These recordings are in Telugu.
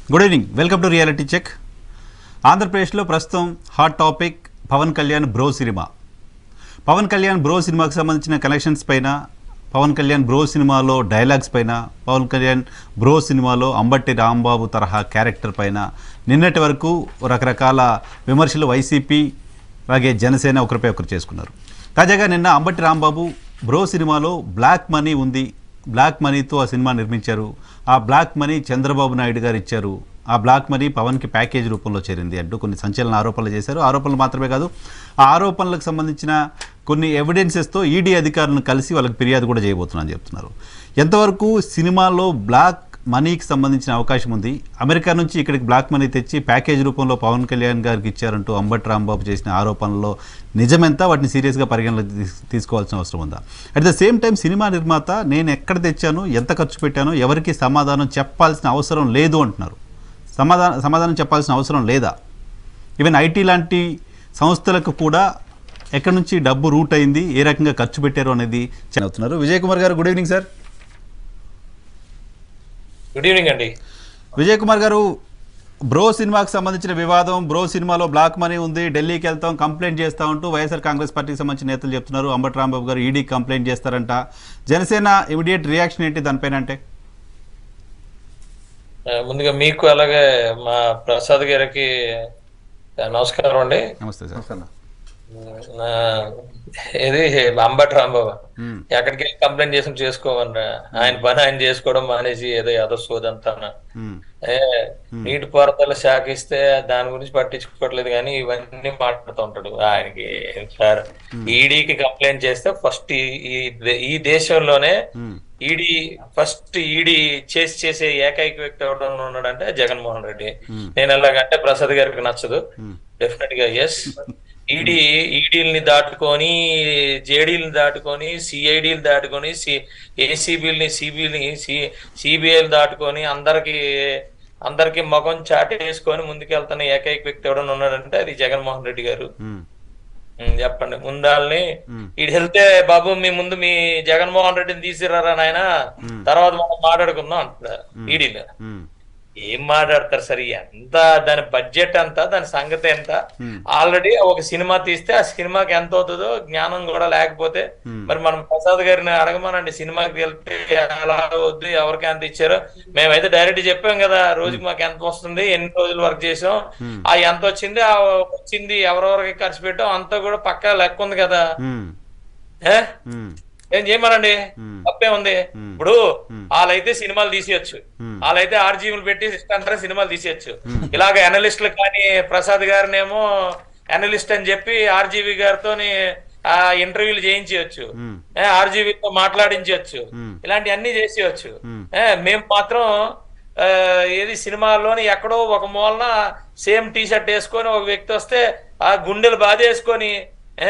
Good evening welcome to reality check ఆంధ్రప్రదేశ్లో ప్రస్తుతం hot topic Pawan Kalyan bro cinema Pawan Kalyan bro సినిమాకి సంబంధించిన కలెక్షన్స్ పైన పవన్ కళ్యాణ్ బ్రో సినిమాలో డైలాగ్స్ పైన పవన్ కళ్యాణ్ బ్రో సినిమాలో అంబట్టి రాంబాబు తరహా క్యారెక్టర్ పైన నిన్నటి వరకు రకరకాల విమర్శలు వైసీపీ అలాగే జనసేన ఒకరిపై ఒకరు చేసుకున్నారు తాజాగా నిన్న అంబట్టి రాంబాబు బ్రో సినిమాలో బ్లాక్ మనీ ఉంది బ్లాక్ మనీతో ఆ సినిమా నిర్మించారు ఆ బ్లాక్ మనీ చంద్రబాబు నాయుడు గారు ఇచ్చారు ఆ బ్లాక్ మనీ పవన్కి ప్యాకేజ్ రూపంలో చేరింది అంటూ కొన్ని సంచలన ఆరోపణలు చేశారు ఆరోపణలు మాత్రమే కాదు ఆ ఆరోపణలకు సంబంధించిన కొన్ని ఎవిడెన్సెస్తో ఈడీ అధికారులను కలిసి వాళ్ళకి ఫిర్యాదు కూడా చేయబోతున్నారని చెప్తున్నారు ఎంతవరకు సినిమాలో బ్లాక్ మనీకి సంబంధించిన అవకాశం ఉంది అమెరికా నుంచి ఇక్కడికి బ్లాక్ మనీ తెచ్చి ప్యాకేజ్ రూపంలో పవన్ కళ్యాణ్ గారికి ఇచ్చారంటూ అంబటి రాంబాబు చేసిన ఆరోపణల్లో నిజమెంత వాటిని సీరియస్గా పరిగణలోకి తీస్- తీసుకోవాల్సిన అవసరం ఉందా at the same time cinema నిర్మాత నేను ఎక్కడ తెచ్చాను ఎంత ఖర్చు పెట్టానో ఎవరికి సమాధానం చెప్పాల్సిన అవసరం లేదు అంటున్నారు సమాధానం సమాధానం చెప్పాల్సిన అవసరం లేదా ఈవెన్ ఐటీ లాంటి సంస్థలకు కూడా ఎక్కడి నుంచి డబ్బు రూట్ అయింది ఏ రకంగా ఖర్చు పెట్టారు అనేది అవుతున్నారు Vijay Kumar garu good evening sir good evening అండి విజయ్ కుమార్ గారు బ్రో సినిమాకి సంబంధించిన వివాదం బ్రో సినిమాలో బ్లాక్ మనీ ఉంది ఢిల్లీకి వెళ్తాం కంప్లైంట్ చేస్తా ఉంటూ వైఎస్ఆర్ కాంగ్రెస్ పార్టీకి సంబంధించిన నేతలు చెప్తున్నారు అంబటి రాంబాబు గారు ఈడీ కంప్లైంట్ చేస్తారంట జనసేన ఇమీడియట్ రియాక్షన్ ఏంటి దానిపైన అంటే ఆ, ముందుగా మీకు అలాగే మా ప్రసాద్ గారికి ఆ, నమస్కారం అండి నమస్తే సార్ నా ఇది అంబటి రాంబాబు మ్మ్. ఎక్కడికి వెళ్ళి కంప్లైంట్ చేసి చేసుకోమన్నా ఆయన పని ఆయన చేసుకోవడం మానేసి ఏదో ఏదో సోదంతా మ్మ్. ఏ నీటి పారుదల శాఖ ఇస్తే దాని గురించి పట్టించుకోవట్లేదు కానీ ఇవన్నీ మాట్లాడుతూ ఉంటాడు ఆయనకి సార్ ఈడీకి కంప్లైంట్ చేస్తే ఫస్ట్ ఈ దేశంలోనే మ్మ్. ఈడీ ఫస్ట్ ఈడీ చేసి చేసే ఏకైక వ్యక్తి ఎవరు ఉన్నాడంటే జగన్మోహన్ రెడ్డి Hmm. నేను ఎలాగంటే ప్రసాద్ గారికి నచ్చదు మ్మ్. డెఫినెట్ గా ఎస్ ఈడీ ఈడీల్ని దాటుకొని జేడీని దాటుకొని సిఐడీలు దాటుకొని సి ఏసీబీలని సిబిని సిబిఐలు దాటుకొని అందరికి అందరికి మగం చాటి వేసుకొని ముందుకెళ్తున్న ఏకైక వ్యక్తి ఎవడన్నా ఉన్నాడంటే అది జగన్మోహన్ రెడ్డి గారు మ్మ్. ఉమ్, చెప్పండి ముందాల్ని మ్మ్. ఇటు వెళ్తే బాబు మీ ముందు మీ జగన్మోహన్ రెడ్డిని తీసిరారా నాయన మ్మ్. తర్వాత మనం మాట్లాడుకుందాం అంటున్నారు ఈడీలో మ్మ్. ఏం మాట్లాడతారు సరే ఎంత దాని బడ్జెట్ అంతా దాని సంగతి ఎంత మ్మ్. ఆల్రెడీ ఒక సినిమా తీస్తే ఆ సినిమాకి ఎంత అవుతుందో జ్ఞానం కూడా లేకపోతే మ్మ్. మరి మనం ప్రసాద్ గారిని అడగమనండి సినిమాకి వెళ్తే ఎలా వద్దు ఎవరికి ఎంత ఇచ్చారో మేమైతే డైరెక్ట్ చెప్పాం కదా రోజుకి మాకు ఎంత వస్తుంది ఎన్ని రోజులు వర్క్ చేసాం మ్మ్. ఆ ఎంత వచ్చింది ఆ వచ్చింది ఎవరెవరికి ఖర్చు పెట్టాం అంతా కూడా పక్కా లెక్క ఉంది కదా మ్మ్. ఏ మ్మ్. ఏం చేయమనండి మ్మ్. తప్పే ఉంది మ్మ్. ఇప్పుడు మ్మ్. వాళ్ళైతే సినిమాలు తీసేయచ్చు మ్మ్. వాళ్ళైతే ఆర్జీవులు పెట్టి ఇష్టంతా సినిమాలు తీసేయచ్చు ఇలాగ అనలిస్టులు కానీ ప్రసాద్ గారినేమో అనలిస్ట్ అని చెప్పి ఆర్జీవి గారితో ఆ ఇంటర్వ్యూలు చేయించవచ్చు మ్మ్. ఆర్జీవీతో మాట్లాడించవచ్చు మ్మ్. ఇలాంటి అన్ని చేసేయచ్చు మ్మ్. ఏ, మేము మాత్రం ఆ, ఏది సినిమాల్లోని ఎక్కడో ఒక మూలన సేమ్ టీ షర్ట్ వేసుకొని ఒక వ్యక్తి వస్తే ఆ గుండెలు బాధేసుకొని ఏ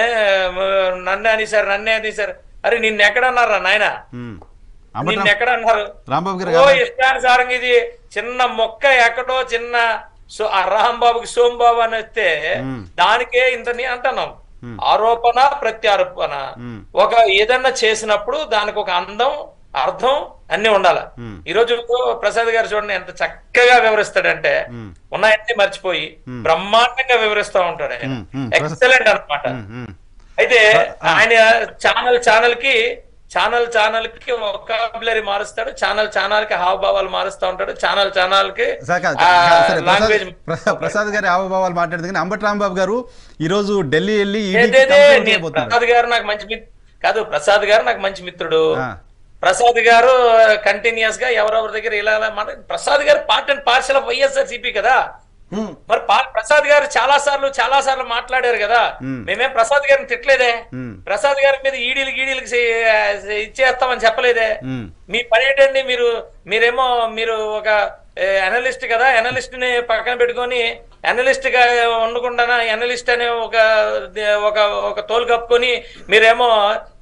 నన్నే అని సార్ నన్నే అని సార్ అరే నిన్ను ఎక్కడ అన్నారా నాయన మ్మ్. అంబటి నిన్ను రాం- ఎక్కడ అన్నారు రాంబాబు గారు ఓ కాదా? ఇష్టానుసారంగా ఇది చిన్న మొక్క ఎక్కడో చిన్న సో ఆ రాంబాబుకి సోంబాబు అని వస్తే మ్మ్. దానికే ఇంత నీ అంటున్నాం మ్మ్. ఆరోపణ ప్రత్యారోపణ మ్మ్. ఒక ఏదన్నా చేసినప్పుడు దానికి ఒక అందం అర్థం అన్ని ఉండాలి మ్మ్. ఈ రోజు ప్రసాద్ గారు చూడండి ఎంత చక్కగా వివరిస్తాడంటే మ్మ్. ఉన్నాయన్నీ మర్చిపోయి బ్రహ్మాండంగా వివరిస్తా ఉంటాడు ఆయన మ్మ్. మ్మ్. ఎక్సలెంట్ అన్నమాట మ్మ్. మ్మ్. అయితే ఆయన ఛానల్ ఛానల్ కి ఛానల్ ఛానల్ కి ఒకాబులరీ మారుస్తాడు ఛానల్ ఛానల్ కి హావభావాలు మారుస్తా ఉంటాడు ఛానల్ ఛానల్ కి సార్ కాదు, ఆ, కాదు, సరే, ప్రసాద్ లాంగ్వేజ్ ప్రసాద్- ప్రసాద్ గారి హావభావాలు మాట్లాడుతుంది కానీ అంబటి రాంబాబు గారు ఈ రోజు ఢిల్లీ వెళ్ళి ఈడీకి ఏదేదే, కంప్లైంట్ నేను చేయబోతున్నారు ప్రసాద్ గారు నాకు మంచి మిత్- కాదు ప్రసాద్ గారు నాకు మంచి మిత్రుడు ఆ. ప్రసాద్ గారు కంటిన్యూస్ గా ఎవరెవరి దగ్గర ఇలా ఇలా మాట Prasad garu part and parcel of YSR CP కదా మరి పా- ప్రసాద్ గారు చాలా సార్లు చాలా సార్లు మాట్లాడారు కదా మ్మ్. మేమేం ప్రసాద్ గారిని తిట్టలేదే మ్మ్. ప్రసాద్ గారి మీద ఈడీలు గీడీలకి చే- ఇచ్చేస్తామని చెప్పలేదే మ్మ్. మీ పని ఏంటండి మీరు మీరేమో మీరు ఒక అనలిస్ట్ కదా అనలిస్ట్ ని పక్కన పెట్టుకొని అనలిస్ట్ గా ఉండకుండా అనలిస్ట్ అనే ఒక ఒక ఒక తోలు కప్పుకొని మీరేమో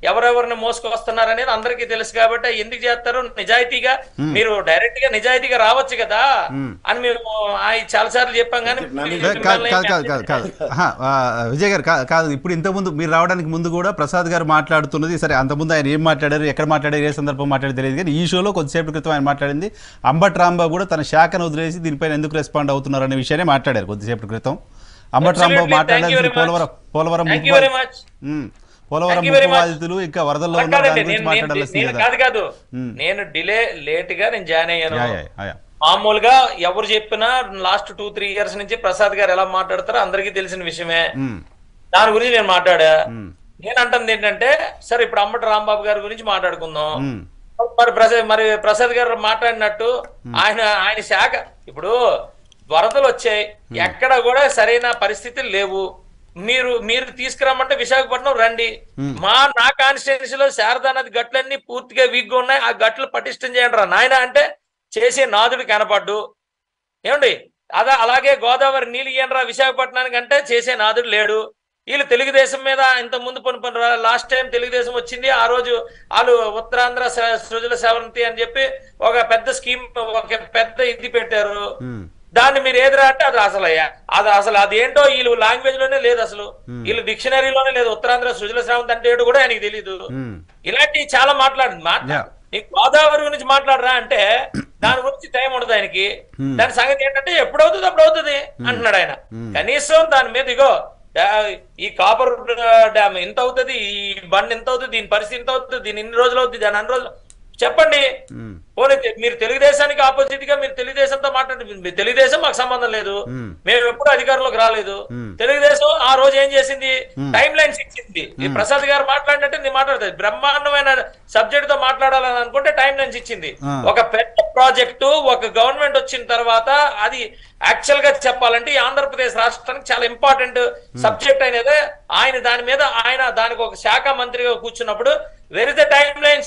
ఎవరెవరిని మోసుకొస్తున్నారు అనేది అందరికీ తెలుసు కాబట్టి ఎందుకు చేస్తారు నిజాయితీగా మీరు డైరెక్ట్ గా నిజాయితీగా రావచ్చు కదా అని మేము ఆయన చాలా సార్లు చెప్పాం కానీ కాదు కాదు కాదు కాదు కాదు ఆహా, ఆ, విజయ్ గారు కా- కాదు ఇప్పుడు ఇంతకుముందు మీరు రావడానికి ముందు కూడా ప్రసాద్ గారు మాట్లాడుతున్నది సరే అంతకుముందు ఆయన ఏం మాట్లాడారు ఎక్కడ మాట్లాడారు ఏ సందర్భం మాట్లాడారు తెలియదు కానీ ఈ షోలో కొద్దిసేపటి క్రితం ఆయన మాట్లాడింది అంబట్ రాంబాబు కూడా తన శాఖను వదిలేసి దీనిపైన ఎందుకు రెస్పాండ్ అవుతున్నారు అనే విషయాన్ని మాట్లాడారు కొద్దిసేపటి క్రితం Ambati Rambabu Absolutely. Thank you మాట్లాడాల్సిన very much. Polavaram Polavaram thank ముప్పు you very much um, Polavaram Thank you very ముప్పు much. బాధితులు ఇంకా వరదల్లో అలా ఉన్న కాదండి దాని గురించి నేను- నేను మాట్లాడాల్సింది నేను కదా కాదు కాదు మ్మ్. నేను డిలే లేట్ గా నేను జాయిన్ అయ్యాను యా, యా, యా, యా. మామూలుగా ఎవరు చెప్పినా లాస్ట్ టూ త్రీ ఇయర్స్ నుంచి ప్రసాద్ గారు ఎలా మాట్లాడతారో అందరికీ తెలిసిన విషయమే ఉమ్, దాని గురించి నేను మాట్లాడా ఉమ్, నేను అంటుంది ఏంటంటే సరే ఇప్పుడు అమ్మటి రాంబాబు గారి గురించి మాట్లాడుకుందాం ఉమ్, మరి ప్రసాద్ మరి ప్రసాద్ గారు మాట్లాడినట్టు ఆయన ఆయన శాఖ ఇప్పుడు వరదలు వచ్చాయి ఎక్కడ కూడా సరైన పరిస్థితులు లేవు మీరు మీరు తీసుకురమ్మంటే విశాఖపట్నం రండి మా నా కాన్స్టిట్యున్సీలో శారదా నది గట్లన్నీ పూర్తిగా వీక్గా ఉన్నాయి ఆ గట్లు పటిష్టం చేయండి రా నాయన అంటే చేసే నాదుడు కనపడ్డు ఏమండి అదా అలాగే గోదావరి నీళ్ళు ఇయ్యండి రా విశాఖపట్నానికి అంటే చేసే నాదుడు లేడు వీళ్ళు తెలుగుదేశం మీద ఇంత ముందు పని లాస్ట్ టైం తెలుగుదేశం వచ్చింది ఆ రోజు వాళ్ళు ఉత్తరాంధ్ర స- సృజల సేవంతి అని చెప్పి ఒక పెద్ద స్కీమ్ ఒక పెద్ద ఇది పెట్టారు ఉమ్, దాన్ని మీరు ఏదిరా అంటే అది అసలు అయ్యా అది అసలు అది ఏంటో వీళ్ళు లాంగ్వేజ్ లోనే లేదు అసలు వీళ్ళు డిక్షనరీలోనే లేదు ఉత్తరాంధ్ర సృజల సేవంతి అంటే ఏంటో కూడా ఆయనకి తెలియదు ఉమ్. ఇలాంటివి చాలా మాట్లాడింది మాట్లా Yeah. నీకు గోదావరి గురించి మాట్లాడరా అంటే దాని గురించి టైం ఉండదు ఆయనకి దాని సంగతి ఏంటంటే ఎప్పుడు అవుతుంది అప్పుడు అవుతుంది అంటున్నాడు ఆయన కనీసం దాని మీద ఇగో డా- ఈ కాపర్ డ్యామ్ ఎంత అవుతుంది ఈ బండ్ ఎంత అవుతుంది దీని పరిస్థితి ఎంత అవుతుంది దీని ఇన్ని రోజులు అవుతుంది దాని అన్ని రోజులు చెప్పండి ఉమ్. పోనీ తె- మీరు తెలుగుదేశానికి ఆపోజిట్ గా మీరు తెలుగుదేశంతో మాట్లాడి మీ తెలుగుదేశం మాకు సంబంధం లేదు మ్మ్. మేము ఎప్పుడు అధికారంలోకి రాలేదు మ్మ్. తెలుగుదేశం ఆ రోజు ఏం చేసింది టైం లైన్స్ ఇచ్చింది ఈ ప్రసాద్ గారు మాట్లాడినట్టే నేను మాట్లాడుతుంది బ్రహ్మాండమైన సబ్జెక్ట్ తో మాట్లాడాలని అనుకుంటే టైం లైన్స్ ఇచ్చింది ఆ. ఒక పెద్ద ప్రాజెక్టు ఒక గవర్నమెంట్ వచ్చిన తర్వాత అది యాక్చువల్ గా చెప్పాలంటే ఈ ఆంధ్రప్రదేశ్ రాష్ట్రానికి చాలా ఇంపార్టెంట్ సబ్జెక్ట్ అనేది ఆయన దాని మీద ఆయన దానికి ఒక శాఖ మంత్రిగా కూర్చున్నప్పుడు where is the timelines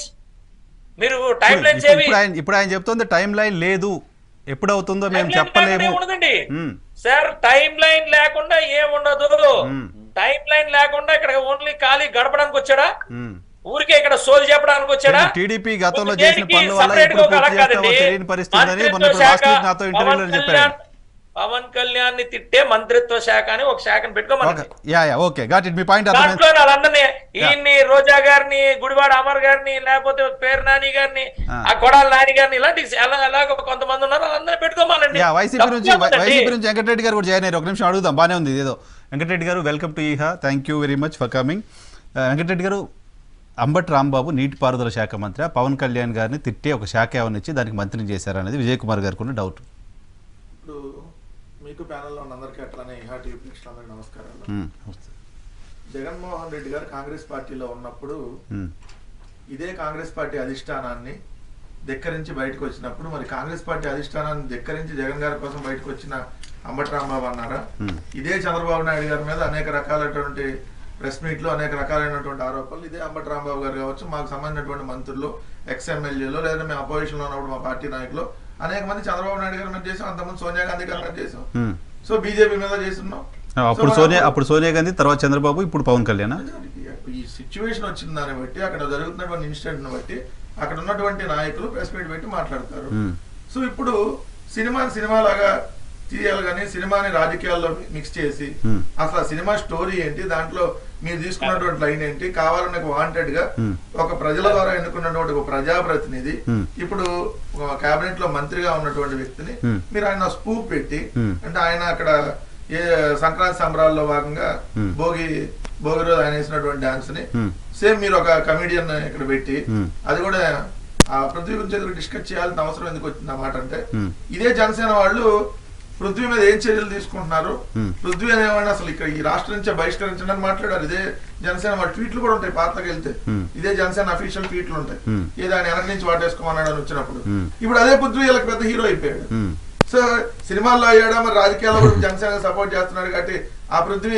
మీరు టైం లైన్స్ ఇప్పుడు ఏవి ఇప్పుడు ఆయన ఇప్పుడు ఆయన చెప్తుంది టైం లైన్ లేదు ఎప్పుడు అవుతుందో మేము చెప్పలేము ఉండదండి ఉమ్, సార్ టైం లైన్ లేకుండా ఏముండదు మ్మ్. టైం లైన్ లేకుండా ఇక్కడ ఓన్లీ ఖాళీ గడపడానికి వచ్చాడా ఉమ్. ఊరికే ఇక్కడ సోది చెప్పడానికి వచ్చాడా టీడీపీ గతంలో ముందు చేసిన దేనికి పనుల వల్ల separate ఎప్పుడు గా పూర్తి కలగ చేస్తామో కాదండి. తెలియని పరిస్థితి ఉందని మొన్న మంత్రిత్వ ఇప్పుడు శాఖ, లాస్ట్ వీక్ నాతో ఇంటర్వ్యూలో పవన్ చెప్పారు కళ్యాణ్ పవన్ కళ్యాణ్ ని తిట్టే మంత్రిత్వ శాఖ అని ఒక శాఖను పెట్టుకోమని okay ya ya okay got it మీ పాయింట్ అర్థమైంది దాంట్లో వాళ్ళందరినీ ఈయన్ని రోజా గారిని గుడివాడ అమర్ గారిని లేకపోతే పేరు నాని గారిని ఆ. ఆ కొడాల నాని గారిని ఇలాంటి ఎలా ఎలాగో కొంతమంది ఉన్నారు వాళ్ళందరినీ పెట్టుకోమాలండి యా వైసీపీ నుంచి వైసీపీ నుంచి వెంకటరెడ్డి గారు కూడా జాయిన్ అయ్యారు ఒక నిమిషం అడుగుదాం బానే ఉంది ఏదో వెంకటరెడ్డి గారు వెల్కమ్ టు ఈహా thank you very much for coming Venkatareddy garu Ambati Rambabu నీటిపారుదల శాఖ మంత్రి పవన్ కళ్యాణ్ గారిని తిట్టి ఒక శాఖ ఏమైనా ఇచ్చి దానికి మంత్రిని చేశారనేది విజయ్ కుమార్ గారికి ఉన్న డౌట్ ఇప్పుడు మీకు ప్యానెల్లో ఉన్న అందరికీ అట్లానే ఇహా టీవీ ప్రేక్షకులందరికీ నమస్కారాలు ఉమ్, జగన్మోహన్ రెడ్డి గారు కాంగ్రెస్ పార్టీలో ఉన్నప్పుడు ఉమ్, ఇదే కాంగ్రెస్ పార్టీ అధిష్టానాన్ని ధిక్కరించి బయటకు వచ్చినప్పుడు మరి కాంగ్రెస్ పార్టీ అధిష్టానాన్ని ధిక్కరించి జగన్ గారి కోసం బయటకు వచ్చిన అంబటి రాంబాబు అన్నారా Hmm. ఇదే చంద్రబాబు నాయుడు గారి మీద అనేక రకాలైనటువంటి ప్రెస్ మీట్లు అనేక రకాలైనటువంటి ఆరోపణలు ఇదే అంబటి రాంబాబు గారు కావచ్చు మాకు సంబంధించినటువంటి మంత్రులు ఎక్స్ ఎమ్మెల్యేలు లేదా మేము అపోజిషన్ లో ఉన్నప్పుడు మా పార్టీ నాయకులు అనేక మంది చంద్రబాబు నాయుడు గారి మీద చేసాం అంతకుముందు సోనియా గాంధీ గారి మీద చేసాం ఉమ్. సో బీజేపీ మీద చేస్తున్నాం అప్పుడు సో సోనియా మనం- అప్పుడు సోనియా గాంధీ తర్వాత చంద్రబాబు ఇప్పుడు పవన్ కళ్యాణ్ ఈ సిచ్యువేషన్ వచ్చిన దాన్ని బట్టి అక్కడ జరుగుతున్నటువంటి ఇన్సిడెంట్ ని బట్టి అక్కడ ఉన్నటువంటి నాయకులు ప్రెస్ మీట్ పెట్టి మాట్లాడతారు ఉమ్. సో ఇప్పుడు సినిమాని సినిమా లాగా తీయాలి కానీ సినిమాని రాజకీయాల్లో మిక్స్ చేసి Hmm. అసలు ఆ సినిమా స్టోరీ ఏంటి దాంట్లో మీరు తీసుకున్నటువంటి లైన్ ఏంటి కావాలని వాంటెడ్ గా Hmm. ఒక ప్రజల ద్వారా ఎన్నుకున్నటువంటి ఒక ప్రజాప్రతినిధి Hmm. ఇప్పుడు కేబినెట్ లో మంత్రిగా ఉన్నటువంటి వ్యక్తిని Hmm. మీరు ఆయన స్పూప్ పెట్టి Hmm. అంటే ఆయన అక్కడ ఏ సంక్రాంతి సంబరాల్లో భాగంగా Hmm. భోగి భోగి రోజు ఆయన వేసినటువంటి డాన్స్ ని Hmm. సేమ్ మీరు ఒక కమిడియన్ ఇక్కడ పెట్టి Hmm. అది కూడా ఆ పృథ్వీ గురించి ఎదురు డిస్కస్ చేయాల్సిన అవసరం ఎందుకు వచ్చింది అన్నమాట అంటే Hmm. ఇదే జనసేన వాళ్ళు పృథ్వీ మీద ఏం చర్యలు తీసుకుంటున్నారు Hmm. పృథ్వీ అనేవాడిని అసలు ఇక్కడ ఈ రాష్ట్రం నుంచే బహిష్కరించండి అని మాట్లాడారు ఇదే జనసేన వాళ్ళ ట్వీట్లు కూడా ఉంటాయి పాతలకు వెళ్తే Hmm. ఇదే జనసేన అఫీషియల్ ట్వీట్లు ఉంటాయి Hmm. ఏదో ఆయన వెనక నుంచి వాటేసుకోమన్నాడు అని వచ్చినప్పుడు Hmm. ఇప్పుడు అదే పృథ్వీ వీళ్ళకి పెద్ద హీరో అయిపోయాడు ఉమ్. సో సినిమాల్లో అయ్యాడా మరి రాజకీయాల్లో కూడా జనసేన సపోర్ట్ చేస్తున్నాడు కాబట్టి ఆ పృథ్వీ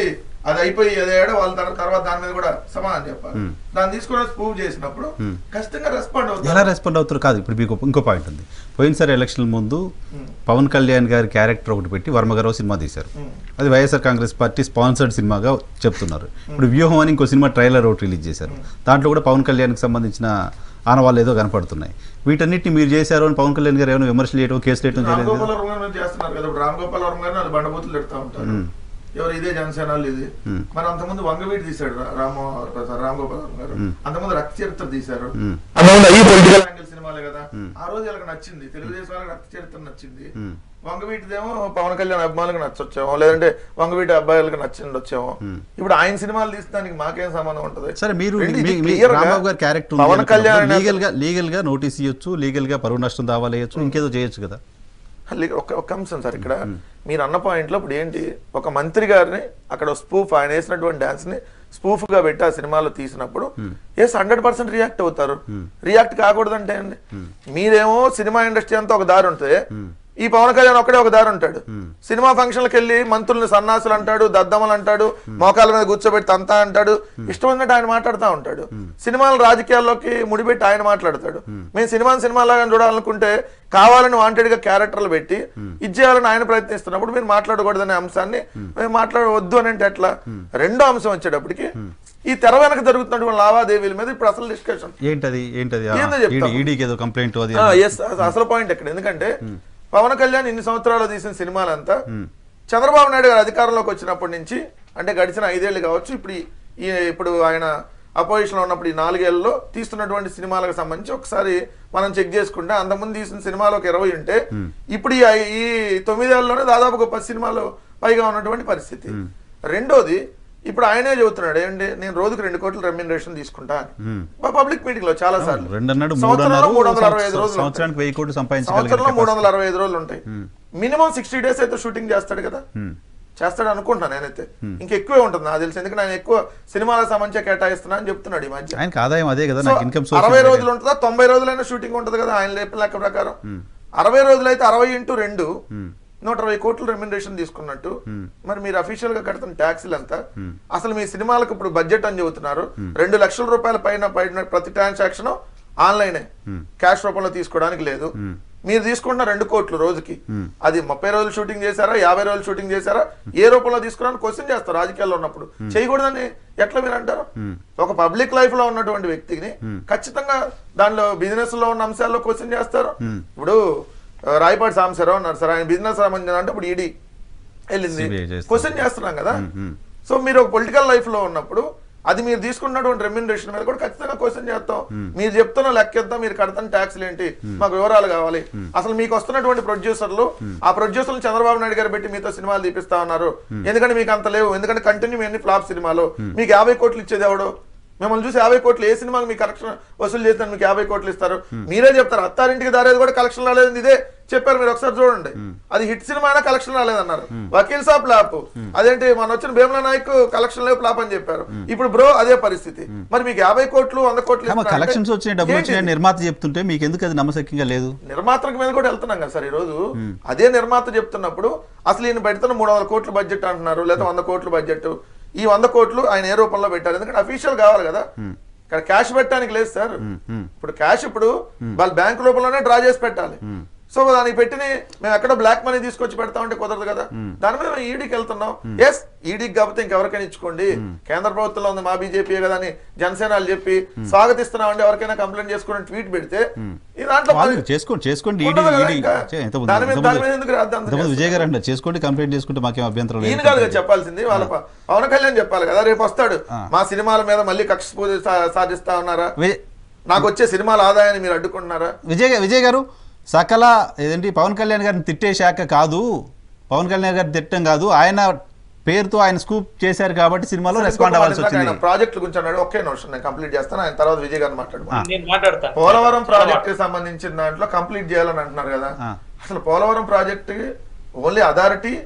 అది అయిపోయి ఏదేడో వాళ్ళ తర్వాత తర్వాత దాని మీద కూడా సమాధానం చెప్పాలి Hmm. దాన్ని తీసుకుని ప్రూవ్ చేసినప్పుడు Hmm. ఖచ్చితంగా రెస్పాండ్ ఎలా అవుతారు రెస్పాండ్ అవుతారు కాదు ఇప్పుడు మీకు ఇంకో పాయింట్ ఉంది పోయినసారి ఎలక్షన్ ముందు Hmm. పవన్ కళ్యాణ్ గారి క్యారెక్టర్ ఒకటి పెట్టి వర్మగారు సినిమా తీశారు Hmm. అది వైఎస్ఆర్ కాంగ్రెస్ పార్టీ స్పాన్సర్డ్ సినిమాగా చెప్తున్నారు ఇప్పుడు వ్యూహం అని ఇంకో సినిమా ట్రైలర్ ఒకటి రిలీజ్ చేశారు దాంట్లో కూడా పవన్ కళ్యాణ్కి సంబంధించిన ఆనవాళ్ళు ఏదో కనపడుతున్నాయి వీటన్నిటిని మీరు చేశారు అని పవన్ కళ్యాణ్ గారు ఏమైనా విమర్శలు చేయడం కేసులు వేయడం రామ్ చేయలేదు గోపాల్ కదా? వర్మ గారు చేస్తున్నారు కదా ఇప్పుడు రామ్ గోపాల్ వర్మ గారిని వాళ్ళు బండబూతులు తిడతా ఉంటారు Hmm. ఎవరు ఇదే జనసేన వాళ్ళు ఇది Hmm. మరి అంతకుముందు వంగవీటి తీశాడు రా- రామ రామ్ గోపాల్ వర్మ గారు Hmm. అంతకుముందు రక్త చరిత్ర తీశారు Hmm. అంతకుముందు ఈ పొలిటికల్ యాంగిల్ సినిమాలే కదా Hmm. ఆ రోజు వాళ్ళకి నచ్చింది తెలుగుదేశం వాళ్ళకి రక్త చరిత్ర నచ్చింది Hmm. వంగవీటిదేమో పవన్ కళ్యాణ్ అభిమానులకు నచ్చొచ్చేమో లేదంటే వంగవీటి అబ్బాయిలకు నచ్చిండొచ్చేమో Hmm. ఇప్పుడు ఆయన సినిమాలు తీస్తానికి మాకేం సంబంధం ఉంటది సరే మీరు రెండు మీ- ఇది మీ clear గా రాంబాబు గారి క్యారెక్టర్ పవన్ కళ్యాణ్ లీగల్ గా లీగల్ గా నోటీస్ ఇవ్వచ్చు లీగల్ గా పరువు నష్టం దావా వేయచ్చు ఇంకేదో చేయొచ్చు కదా లే- ఒక ఒక అంశం సార్ ఇక్కడ మీరు అన్న పాయింట్లో ఇప్పుడు ఏంటి ఒక మంత్రి గారిని అక్కడ స్పూఫ్ ఆయన వేసినటువంటి డాన్స్ ని స్పూఫ్ గా పెట్టి ఆ సినిమాలో తీసినప్పుడు ఎస్ హండ్రెడ్ పర్సెంట్ రియాక్ట్ అవుతారు రియాక్ట్ కాకూడదంటే అండి మీరేమో సినిమా ఇండస్ట్రీ అంతా ఒక దారి ఉంటుంది ఈ పవన్ కళ్యాణ్ ఒక్కడే ఒక దారి ఉంటాడు సినిమా ఫంక్షన్లకు వెళ్ళి మంత్రుల్ని సన్నాసులు అంటాడు దద్దమ్మలు అంటాడు మోకాల మీద కూర్చోబెట్టి తంతా అంటాడు ఇష్టం ఉన్నట్టు ఆయన మాట్లాడుతూ ఉంటాడు సినిమాలు రాజకీయాల్లోకి ముడిపెట్టి ఆయన మాట్లాడతాడు మేము సినిమాని సినిమాలాగా చూడాలనుకుంటే కావాలని వాంటెడ్ గా క్యారెక్టర్లు పెట్టి ఇది చేయాలని ఆయన ప్రయత్నిస్తున్నప్పుడు మీరు మాట్లాడకూడదనే అంశాన్ని మేము మాట్లాడవద్దు అని అంటే ఎట్లా రెండో అంశం వచ్చేటప్పటికి ఈ తెర వెనక జరుగుతున్నటువంటి లావాదేవీల మీద ఇప్పుడు అసలు డిస్కషన్ ఏంటది ఏంటది ఏందో చెప్తాం. ఈడీకి ఏదో కంప్లైంట్ అది ఎస్ అసలు పాయింట్ ఎక్కడ ఎందుకంటే పవన్ కళ్యాణ్ ఇన్ని సంవత్సరాలు తీసిన సినిమాలంతా చంద్రబాబు నాయుడు గారు అధికారంలోకి వచ్చినప్పటి నుంచి అంటే గడిచిన ఐదేళ్లు కావచ్చు ఇప్పుడు ఈ- ఈ ఇప్పుడు ఆయన అపోజిషన్ లో ఉన్నప్పుడు ఈ నాలుగేళ్లలో తీస్తున్నటువంటి సినిమాలకు సంబంధించి ఒకసారి మనం చెక్ చేసుకుంటే అంతకుముందు తీసిన సినిమాలు ఒక ఇరవై ఉంటే ఇప్పుడు ఈ ఐ- ఈ తొమ్మిదేళ్లలోనే దాదాపు ఒక పది సినిమాలు పైగా ఉన్నటువంటి పరిస్థితి రెండోది ఇప్పుడు ఆయనే చెబుతున్నాడు ఏంటి నేను రోజుకు రెండు కోట్ల రెమ్యూనరేషన్ తీసుకుంటా అని పబ్లిక్ మీటింగ్ లో చాలా సార్లు రెండు అన్నాడు మూడు సంవత్సరంలో అన్నారు మూడు వందల అరవై ఐదు రోజులు ఉంటాయి. సంవత్సరానికి వెయ్యి కోట్లు సంవత్సరంలో మూడు సంపాదించగలిగిన వందల అరవై ఐదు రోజులు ఉంటాయి మినిమం సిక్స్టీ డేస్ అయితే షూటింగ్ చేస్తాడు కదా చేస్తాడు అనుకుంటున్నాను నేనైతే ఇంకెక్కువే ఉంటుంది నాకు తెలిసి ఎందుకంటే ఆయన ఎక్కువ సినిమాలకు సంబంధించి కేటాయిస్తున్నా అని చెప్తున్నాడు ఈ మధ్య ఆయనకి ఆదాయం అదే కదా సో, నాకు ఇన్కమ్ అరవై సోర్స్ రోజులు ఉంటుందా తొంభై రోజులైనా షూటింగ్ ఉంటుంది కదా ఆయన లేపిన లెక్క ప్రకారం అరవై రోజులు అయితే అరవై ఇంటూ రెండు నూట ఇరవై కోట్ల రెమ్యునరేషన్ తీసుకున్నట్టు మరి మీరు అఫీషియల్ గా కడుతున్న ట్యాక్సీలు ఎంత అసలు మీ సినిమాలకు ఇప్పుడు బడ్జెట్ అని చెబుతున్నారు రెండు లక్షల రూపాయల పైన పైన ప్రతి ట్రాన్సాక్షన్ ఆన్లైనే క్యాష్ రూపంలో తీసుకోవడానికి లేదు మీరు తీసుకుంటున్న రెండు కోట్లు రోజుకి అది ముప్పై రోజులు షూటింగ్ చేశారా యాభై రోజులు షూటింగ్ చేశారా ఏ రూపంలో తీసుకున్నారని క్వశ్చన్ చేస్తారు రాజకీయాల్లో ఉన్నప్పుడు చేయకూడదని ఎట్లా మీరు అంటారు ఒక పబ్లిక్ లైఫ్ లో ఉన్నటువంటి వ్యక్తిని ఖచ్చితంగా దానిలో బిజినెస్ లో ఉన్న అంశాల్లో క్వశ్చన్ చేస్తారు ఇప్పుడు ఆ, రాయపాటి సాంబశివరావు ఉన్నారు సార్ ఆయన బిజినెస్ సంబంధించిన అంటే ఇప్పుడు ఈడీ వెళ్ళింది CBI చేస్తుంది. క్వశ్చన్ చేస్తున్నాం కదా సో మీరు ఒక పొలిటికల్ లైఫ్ లో ఉన్నప్పుడు అది మీరు తీసుకున్నటువంటి రెమ్యూనరేషన్ మీద కూడా ఖచ్చితంగా క్వశ్చన్ చేస్తాం మీరు చెప్తున్న లెక్క ఎంత మీరు కడుతున్న ట్యాక్స్లు ఏంటి మాకు వివరాలు కావాలి అసలు మీకు వస్తున్నటువంటి ప్రొడ్యూసర్లు ఆ ప్రొడ్యూసర్లు చంద్రబాబు నాయుడు గారు పెట్టి మీతో సినిమాలు తీపిస్తా ఉన్నారు ఎందుకంటే మీకు అంత లేవు ఎందుకంటే కంటిన్యూ అన్ని ఫ్లాప్ సినిమాలు మీకు యాభై కోట్లు ఇచ్చేది ఎవడు మిమ్మల్ని చూసి యాభై కోట్లు ఏ సినిమాకి మీకు కలెక్షన్ వసూలు చేస్తాను మీకు యాభై కోట్లు ఇస్తారు మీరే చెప్తారు అత్తారింటికి దారేది కూడా కలెక్షన్ రాలేదు ఇదే చెప్పారు మీరు ఒకసారి చూడండి అది హిట్ సినిమా అయినా కలెక్షన్ రాలేదన్నారు వకీల్ సాబ్ ఫ్లాప్ అదేంటి మన వచ్చిన భీమలా నాయక్ కలెక్షన్ లేవు ఫ్లాప్ అని చెప్పారు ఇప్పుడు బ్రో అదే పరిస్థితి మరి మీకు యాభై కోట్లు వంద కోట్లు ఇస్తారంటే కలెక్షన్స్ వచ్చినాయి డబ్బులు ఏంటి వచ్చినాయి ఇది? నిర్మాత చెప్తుంటే మీకు ఎందుకు అది నమ్మశక్యంగా లేదు నిర్మాతల మీద కూడా వెళ్తున్నాం కదా సార్ ఈ రోజు అదే నిర్మాత చెప్తున్నప్పుడు అసలు ఈయన పెడుతున్న మూడు వందల కోట్ల బడ్జెట్ అంటున్నారు లేదా వంద కోట్ల బడ్జెట్ ఈ వంద కోట్లు ఆయన ఏ రూపంలో పెట్టారు ఎందుకంటే అఫీషియల్ కావాలి కదా ఇక్కడ క్యాష్ పెట్టడానికి లేదు సార్ ఇప్పుడు క్యాష్ ఇప్పుడు వాళ్ళ బ్యాంక్ రూపంలోనే డ్రా చేసి పెట్టాలి సో దానికి పెట్టిన మేము ఎక్కడ బ్లాక్ మనీ తీసుకొచ్చి పెడతా ఉంటే కుదరదు కదా దాని మీద మేము ఈడీకి వెళ్తున్నాం ఎస్ ఈడీకి కాకపోతే ఇంకెవరికైనా ఇచ్చుకోండి కేంద్ర ప్రభుత్వంలో ఉంది మా బీజేపీ కదా అని జనసేనలు చెప్పి స్వాగతిస్తున్నాం అండి ఎవరికైనా కంప్లైంట్ చేసుకుని ట్వీట్ పెడితే ఈ దాంట్లో వాళ్ళు మరి- చేసుకోండి చేసుకోండి ఈడీ ఉండదు కదా ఈడీ ఇంకా. చే- ఇంతకుముందు- దాని మీద- దాని ఇంతకుముందు- మీద ఎందుకు రాద్దాం అంత ఇంతకుముందు విజయ్ గారు అంటే చేసుకోండి కంప్లైంట్ చేసుకుంటే మాకేం అభ్యంతరం ఈయన లేదు కాదు కదా చెప్పాల్సింది వాళ్ళ ప- పవన్ కళ్యాణ్ చెప్పాలి కదా రేపు వస్తాడు ఆ. మా సినిమాల మీద మళ్ళీ కక్ష పూజ సా- సాధిస్తా ఉన్నారా విజయ్- నాకు వచ్చే సినిమాల ఆదాయాన్ని మీరు అడ్డుకుంటున్నారా విజయ్ గా- విజయ్ గారు సకల ఏదండి పవన్ కళ్యాణ్ గారిని తిట్టే శాఖ కాదు పవన్ కళ్యాణ్ గారిని తిట్టం కాదు ఆయన పేరుతో ఆయన స్కూప్ చేశారు కాబట్టి సినిమాలో రెస్పాండ్ అవ్వాల్సి వచ్చింది ప్రాజెక్టుల గురించి అన్నాడు ఒకే నిమిషం నేను కంప్లీట్ చేస్తాను ఆయన తర్వాత విజయ్ గారిని మాట్లాడుకో నేను మాట్లాడతాను పోలవరం ప్రాజెక్ట్ కి సంబంధించిన దాంట్లో కంప్లీట్ చేయాలని అంటున్నారు కదా ఆ. అసలు పోలవరం ప్రాజెక్ట్ ఓన్లీ అథారిటీ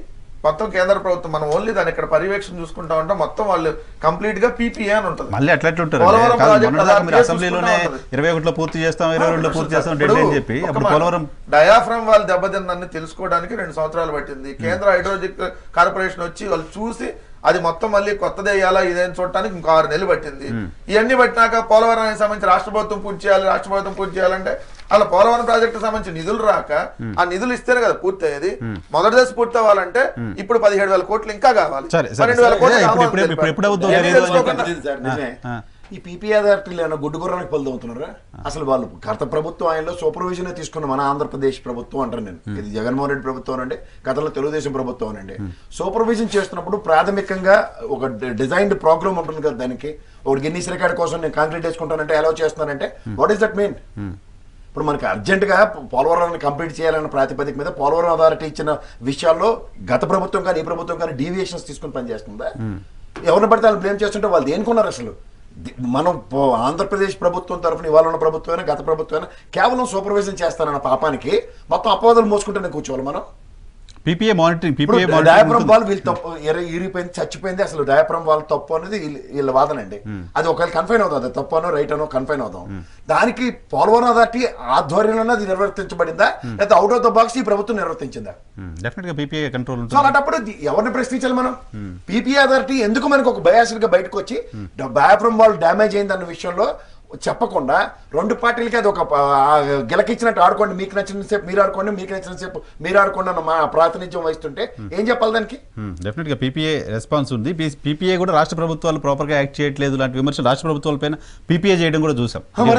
మొత్తం కేంద్ర ప్రభుత్వం మనం ఓన్లీ దాని ఇక్కడ పర్యవేక్షణ చూసుకుంటా ఉంటాం మొత్తం వాళ్ళు కంప్లీట్ గా పీపీఏ అని ఉంటుంది మళ్ళీ అట్లా ఎట్లా ఉంటారు పోలవరం కాదు, ప్రాజెక్ట్ మొన్నటిదాకా అలా మీరు కేసు అసెంబ్లీలోనే చూసుకుంటా ఉంటుంది. ఇరవై ఒకటిలో పూర్తి చేస్తాం ఇరవై రెండులో పూర్తి చేస్తాం డెడ్ అని చెప్పి అప్పుడు పోలవరం డయాఫ్రమ్ వాళ్ళు దెబ్బతిందని తెలుసుకోవడానికి రెండు సంవత్సరాలు పట్టింది కేంద్ర హైడ్రోజిక్ కార్పొరేషన్ వచ్చి వాళ్ళు చూసి అది మొత్తం మళ్ళీ కొత్తది వేయాలా ఇదేం చూడటానికి ఇంకో ఆరు నెలలు పట్టింది ఇవన్నీ పట్టినాక పోలవరానికి సంబంధించి రాష్ట్ర ప్రభుత్వం పూర్తి చేయాలి రాష్ట్ర ప్రభుత్వం పూర్తి చేయాలంటే అలా పోలవరం ప్రాజెక్టు సంబంధించి నిధులు రాక ఆ నిధులు ఇస్తేనే కదా పూర్తి అయ్యేది మొదటి దశ పూర్తి అవ్వాలంటే ఇప్పుడు పదిహేడు వేల కోట్లు ఇంకా కావాలి సరే, సరే, పన్నెండు వేల సరే. కోట్లు ఇప్పుడు- కావాలని ఇప్పుడు- ఇప్పుడు- తెలిపారు. ఎప్పుడు అవుతుందో ఇవన్నీ తెలియదు అని తెలుసుకోకుండా- నిజమే సార్, నిజమే. ఆ. ఈ పీపీ అథారిటీలు ఏమైనా గుడ్డు గుర్రానికి పలుదవుతున్నారా అసలు వాళ్ళు గత ప్రభుత్వం ఆయనలో సూపర్విజన్ తీసుకున్న మన ఆంధ్రప్రదేశ్ ప్రభుత్వం అంటారు నేను ఇది జగన్మోహన్ రెడ్డి ప్రభుత్వం అనండి గతంలో తెలుగుదేశం ప్రభుత్వం అనండి సూపర్విజన్ చేస్తున్నప్పుడు ప్రాథమికంగా ఒక డిజైన్డ్ ప్రోగ్రామ్ ఉంటుంది కదా దానికి ఒక గిన్నీస్ రికార్డ్ కోసం నేను కాంక్రీట్ వేసుకుంటానంటే అలౌ చేస్తున్నానంటే వాట్ ఈస్ దట్ మీన్ ఇప్పుడు మనకి అర్జెంటుగా పోలవరాన్ని కంప్లీట్ చేయాలన్న ప్రాతిపదిక మీద పోలవరం అథారిటీ ఇచ్చిన విషయాల్లో గత ప్రభుత్వం కానీ ఈ ప్రభుత్వం కానీ డీవియేషన్స్ తీసుకుని పనిచేస్తుందా ఎవరిని పడితే వాళ్ళు బ్లేమ్ చేస్తుంటే వాళ్ళు దేనికున్నారు అసలు ది- మనం పో- ఆంధ్రప్రదేశ్ ప్రభుత్వం తరఫున ఇవాళ ఉన్న ప్రభుత్వమైనా గత ప్రభుత్వమైనా కేవలం సూపర్వైజన్ చేస్తానన్న పాపానికి మొత్తం అపవాదులు మోసుకుంటూనే కూర్చోవాలి మనం పీపీఏ మానిటరింగ్ ఇప్పుడు పీపీఏ డయాప్రమ్ వాళ్ళు వీళ్ళు తప్పు ఎర- ఇరిగిపోయింది చచ్చిపోయింది అసలు డయాప్రమ్ వాళ్ళు తప్పు అనేది వీళ్ళ- వీళ్ళ వాదన అండి అది ఒకవేళ కన్ఫైన్ అవుతుంది అది తప్పు అనో రైట్ అనో కన్ఫైన్ అవుతాం దానికి పోలవరం అథారిటీ ఆధ్వర్యంలోనే అది నిర్వర్తించబడిందా లేకపోతే అవుట్ ఆఫ్ ద బాక్స్ ఈ ప్రభుత్వం నిర్వర్తించిందా డెఫినెట్ గా పీపీఏ కంట్రోల్ సో ఉంటుంది అలాంటప్పుడు ది- ఎవరిని ప్రశ్నించాలి మనం పీపీ అథారిటీ ఎందుకు మనకు ఒక బయాసిడ్ గా బయటకు వచ్చి డయాఫ్రమ్ వాళ్ళు డ్యామేజ్ అయింది అన్న విషయంలో చెప్పకుండా రెండు పార్టీలకి అది ఒక ఆ, గిలకిచ్చినట్టు ఆడుకోండి మీకు నచ్చిన సేపు మీరు ఆడుకోండి మీకు నచ్చిన సేపు మీరు ఆడుకోండి అన్న మా ప్రాతినిధ్యం వహిస్తుంటే ఏం చెప్పాలి దానికి డెఫినెట్ గా పీపీఏ రెస్పాన్స్ ఉంది పీపీఏ కూడా రాష్ట్ర ప్రభుత్వాలు ప్రాపర్ గా యాక్ట్ చేయట్లేదు లాంటి విమర్శలు రాష్ట్ర ప్రభుత్వాల పైన పీపీఏ చేయడం కూడా చూసాం